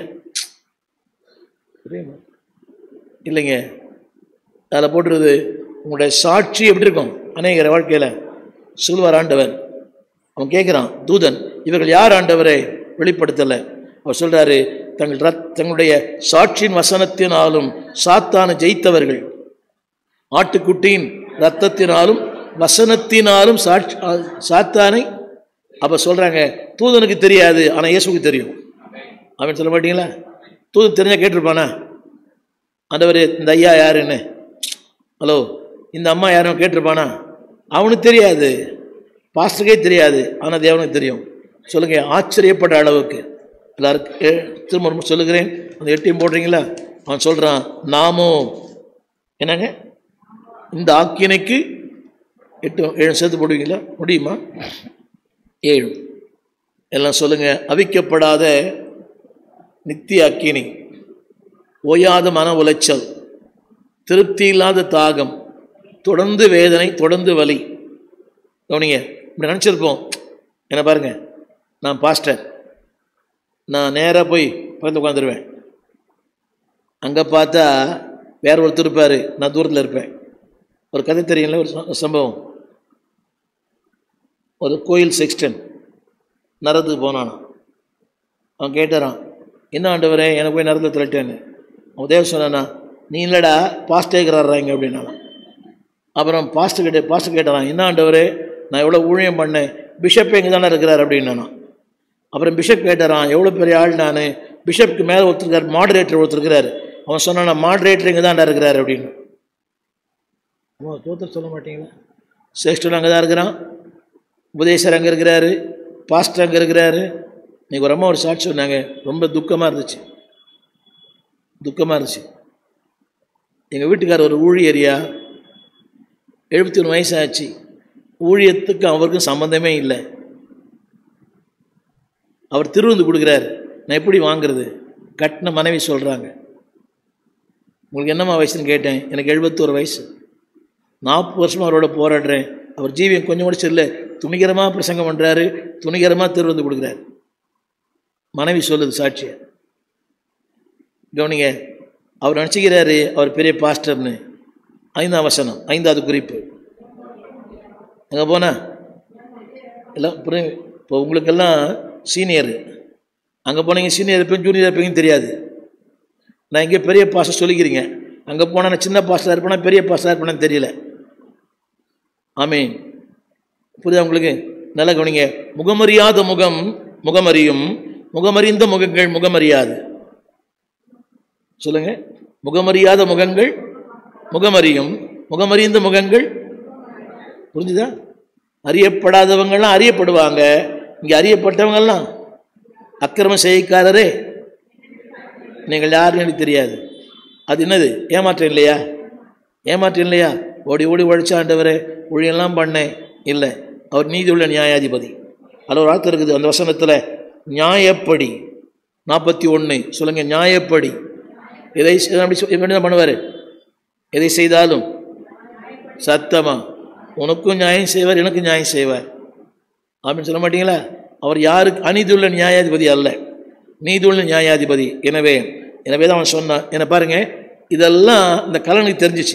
புரியுமா இல்லைங்க அதில் போட்டுருது உங்களுடைய சாட்சி எப்படி இருக்கும் அநேகர வாழ்க்கையில் சொல்வார் ஆண்டவர் அவன் கேட்குறான் தூதன் இவர்கள் யார் ஆண்டவரை வெளிப்படுத்தலை அவர் சொல்கிறாரு தங்கள் ரத் தங்களுடைய சாட்சியின் வசனத்தினாலும் சாத்தான ஜெயித்தவர்கள் ஆட்டுக்குட்டியின் ரத்தத்தினாலும் வசனத்தினாலும் சாட்சி சாத்தானை அப்போ சொல்கிறாங்க தூதனுக்கு தெரியாது ஆனால் இயேசுக்கு தெரியும் அவன் சொல்ல மாட்டீங்களா தூதன் தெரிஞ்சால் கேட்டிருப்பானா ஆண்டவர் இந்த ஐயா யாருன்னு ஹலோ இந்த அம்மா யாரும் கேட்டிருப்பானா அவனுக்கு தெரியாது பாஸ்டருக்கே தெரியாது ஆனால் தேவனுக்கு தெரியும் சொல்லுங்க ஆச்சரியப்பட்ட அளவுக்கு எல்லாருக்கும் திரும்ப சொல்லுகிறேன் அந்த எட்டையும் போடுறீங்களா அவன் சொல்கிறான் நாமும் என்னங்க இந்த ஆக்கினைக்கு எட்டு ஏழு சேர்த்து போடுவீங்களா முடியுமா ஏழு எல்லாம் சொல்லுங்க அவிக்கப்படாத நித்திய அக்கினி ஓயாத மன உளைச்சல் திருப்தி இல்லாத தாகம் தொடர்ந்து வேதனை தொடர்ந்து வலி கவனிங்க இப்படி நினச்சிருப்போம் என்ன பாருங்க நான் பாஸ்டர் நான் நேராக போய் பக்கத்தில் உட்காந்துருவேன் அங்கே பார்த்தா வேற ஒருத்தர் இருப்பார் நான் தூரத்தில் இருப்பேன் ஒரு கதை தெரியல ஒரு ச- சம்பவம் ஒரு கோயில் செக்ஸ்டன் நரத்துக்கு போனானா அவன் கேட்டாரான் என்ன ஆண்டவரே எனக்கு போய் நரத்தில் தள்ளிட்டேன்னு அவன் தேவ சொன்னானா நீ இல்லைடா பாஸ்ட் கேட்குறாரா இங்கே அப்படின்னா அப்புறம் பாஸ்ட்டு கிட்ட பாஸ்ட்டு கேட்டாரான் என்ன ஆண்டவரே நான் எவ்வளோ ஊழியம் பண்ணேன் பிஷப் எங்கே தானே இருக்கிறார் அப்படின்னா அப்புறம் பிஷப் கேட்டாரான் எவ்வளோ பெரிய ஆள் நான் பிஷப்க்கு மேலே ஒருத்தருக்கார் மாடரேட்டர் ஒருத்தருக்கிறார் அவன் சொன்னான் மாடரேட்டர் இங்கே தான் இருக்கிறார் அப்படின்னு ஓ தோத்தர் சொல்ல மாட்டீங்களா சேஷ்டன் அங்கே தான் இருக்கிறான் உபதேசர் அங்கே இருக்கிறாரு பாஸ்டர் அங்கே இருக்கிறாரு இன்னைக்கு ஒரு அம்மா ஒரு சாட்சி சொன்னாங்க ரொம்ப துக்கமாக இருந்துச்சு துக்கமாக இருந்துச்சு எங்கள் வீட்டுக்கார் ஒரு ஊழியரியா எழுபத்தி ஒன்று வயசாச்சு ஊழியத்துக்கு அவருக்கும் சம்மந்தமே இல்லை அவர் திருவிந்து கொடுக்குறாரு நான் எப்படி வாங்குறது கட்டின மனைவி சொல்கிறாங்க உங்களுக்கு என்னம்மா வயசுன்னு கேட்டேன் எனக்கு எழுபத்தோரு வயசு நாற்பது வருஷமாக அவரோட போராடுறேன் அவர் ஜீவியம் கொஞ்சம் கூட சரியில்லை துணிகரமாக பிரசங்கம் பண்ணுறாரு துணிகரமாக திருவிந்து கொடுக்குறாரு மனைவி சொல்லுது சாட்சியை கவனிங்க அவர் நினச்சிக்கிறாரு அவர் பெரிய பாஸ்டர்னு ஐந்தாம் வசனம் ஐந்தாவது குறிப்பு அங்கே போனா எல்லாம் புரியும் இப்போ உங்களுக்கெல்லாம் சீனியர் அங்கே போனீங்க சீனியர் இருப்பேன் ஜூனியர் இருப்பீங்கன்னு தெரியாது நான் இங்கே பெரிய பாஸ்டர் சொல்லிக்கிறீங்க அங்கே போனால் நான் சின்ன பாஸ்டராக இருப்பேனா பெரிய பாஸ்டராக இருப்பேனான்னு தெரியல ஆமீன் புரியுதா உங்களுக்கு நல்லா கவனிங்க முகமறியாத முகம் முகமறியும் முகமறிந்த முகங்கள் முகமறியாது சொல்லுங்க முகமறியாத முகங்கள் முகமறியும் முகமறிந்த முகங்கள் புரிஞ்சுதா அறியப்படாதவங்கள்லாம் அறியப்படுவாங்க இங்கே அறியப்பட்டவங்கெல்லாம் அக்கிரம செய்யக்காரரே நீங்கள் யாருன்னு எனக்கு தெரியாது அது என்னது ஏமாற்றம் இல்லையா ஏமாற்றம் இல்லையா ஓடி ஓடி உழைச்ச ஆண்டவரே ஊழியெல்லாம் பண்ணேன் இல்லை அவர் நீதி உள்ள நியாயாதிபதி அதில் ஒரு வார்த்தை இருக்குது அந்த வசனத்தில் நியாயப்படி நாற்பத்தி ஒன்று சொல்லுங்கள் நியாயப்படி எதை செய்~ அப்படி சொ- என்ன பண்ணுவார் எதை செய்தாலும் சத்தமா உனக்கும் நியாயம் செய்வார் எனக்கும் நியாயம் செய்வார் அப்படின்னு சொல்ல மாட்டீங்களா அவர் யாருக்கு அநீதியுள்ள நியாயாதிபதி அல்ல நீதியுள்ள நியாயாதிபதி எனவே எனவே தான் அவன் சொன்னான் என்ன பாருங்க இதெல்லாம் இந்த கலனுக்கு தெரிஞ்சிச்சு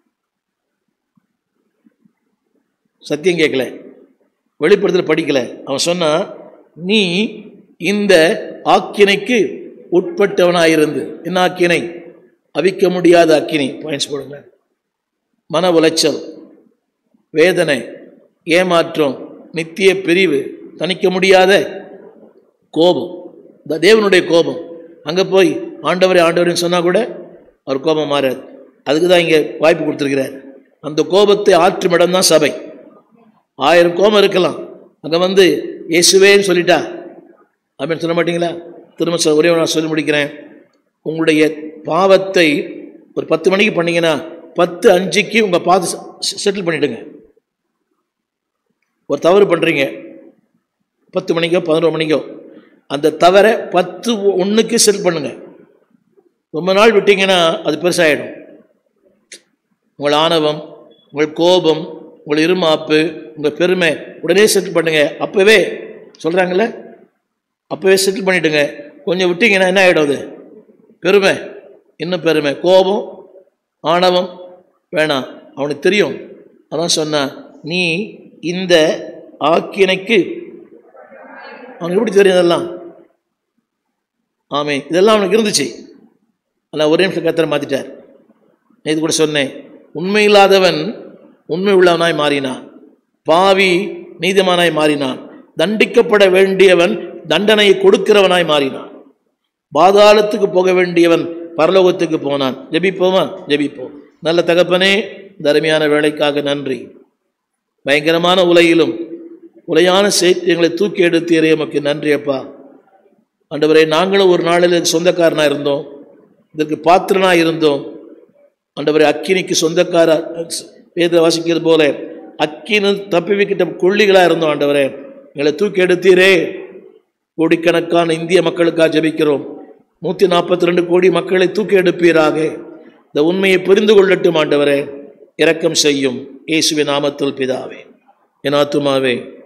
சத்தியம் கேட்கல வெளிப்படுத்தல் படிக்கல அவன் சொன்னான் நீ இந்த ஆக்கினைக்கு உட்பட்டவனாயிருந்து என்ன ஆக்கினை அவிக்க முடியாத அக்கினி பாயிண்ட்ஸ் போடுங்க மன உளைச்சல் வேதனை ஏமாற்றம் நித்திய பிரிவு தணிக்க முடியாத கோபம் இந்த தேவனுடைய கோபம் அங்கே போய் ஆண்டவரே ஆண்டவரேன்னு சொன்னால் கூட அவர் கோபம் மாறாது அதுக்கு தான் இங்கே வாய்ப்பு கொடுத்துருக்கிறார் அந்த கோபத்தை ஆற்றும் இடம் தான் சபை ஆயிரம் கோபம் இருக்கலாம் அங்கே வந்து இயேசுவேன்னு சொல்லிட்டா அப்படின்னு சொல்ல மாட்டீங்களா திரும்ப சொ- ஒரே ஒரு நான் சொல்லி முடிக்கிறேன் உங்களுடைய பாவத்தை ஒரு பத்து மணிக்கு பண்ணீங்கன்னா பத்து அஞ்சுக்கு உங்கள் பாது செட்டில் பண்ணிவிடுங்க ஒரு தவறு பண்ணுறீங்க பத்து மணிக்கோ பதினோரு மணிக்கோ அந்த தவறை பத்து ஒன்றுக்கு செட்டில் பண்ணுங்க ரொம்ப நாள் விட்டீங்கன்னா அது பெருசாகிடும் உங்கள் ஆணவம் உங்கள் கோபம் உங்கள் இருமாப்பு உங்கள் பெருமை உடனே செட்டில் பண்ணுங்க அப்போவே சொல்கிறாங்கல்ல அப்போவே செட்டில் பண்ணிவிடுங்க கொஞ்சம் விட்டீங்கன்னா என்ன ஆகிடும் அது பெருமை இன்னும் பெருமை கோபம் ஆணவம் வேணாம் அவனுக்கு தெரியும் அதான் சொன்னான் நீ இந்த ஆக்கினைக்கு அவனுக்கு எப்படி தெரியும் இதெல்லாம் ஆமே இதெல்லாம் அவனுக்கு இருந்துச்சு ஆனால் ஒரே நிமிஷம் கத்தரை மாற்றிட்டார் இது கூட சொன்னேன் உண்மை இல்லாதவன் உண்மை உள்ளவனாய் மாறினான் பாவி நீதிமானாய் மாறினான் தண்டிக்கப்பட வேண்டியவன் தண்டனையை கொடுக்கிறவனாய் மாறினான் பாதாளத்துக்கு போக வேண்டியவன் பரலோகத்துக்கு போனான் ஜெபிப்போமா ஜெபிப்போம் நல்ல தகப்பனே இந்த அருமையான வேலைக்காக நன்றி பயங்கரமான உலையிலும் உலையான செய்தியங்களை தூக்கி எடுத்தீரே எமக்கு நன்றி அப்பா ஆண்டவரே நாங்களும் ஒரு நாளில் இதுக்கு சொந்தக்காரனாக இருந்தோம் இதற்கு பாத்திரனாக இருந்தோம் ஆண்டவரே அக்கினிக்கு சொந்தக்கார வேத வாசிக்கிறது போல அக்கினு தப்பி வைக்கிட்ட கொள்ளிகளாக இருந்தோம் ஆண்டவரே எங்களை தூக்கி எடுத்தீரே கோடிக்கணக்கான இந்திய மக்களுக்காக ஜெபிக்கிறோம் நூற்றி நாற்பத்தி ரெண்டு கோடி மக்களை தூக்கி எடுப்பீராக இந்த உண்மையை புரிந்து கொள்ளட்டும் ஆண்டவரே இரக்கம் செய்யும் இயேசுவின் நாமத்தில் பிதாவே என் ஆத்துமாவே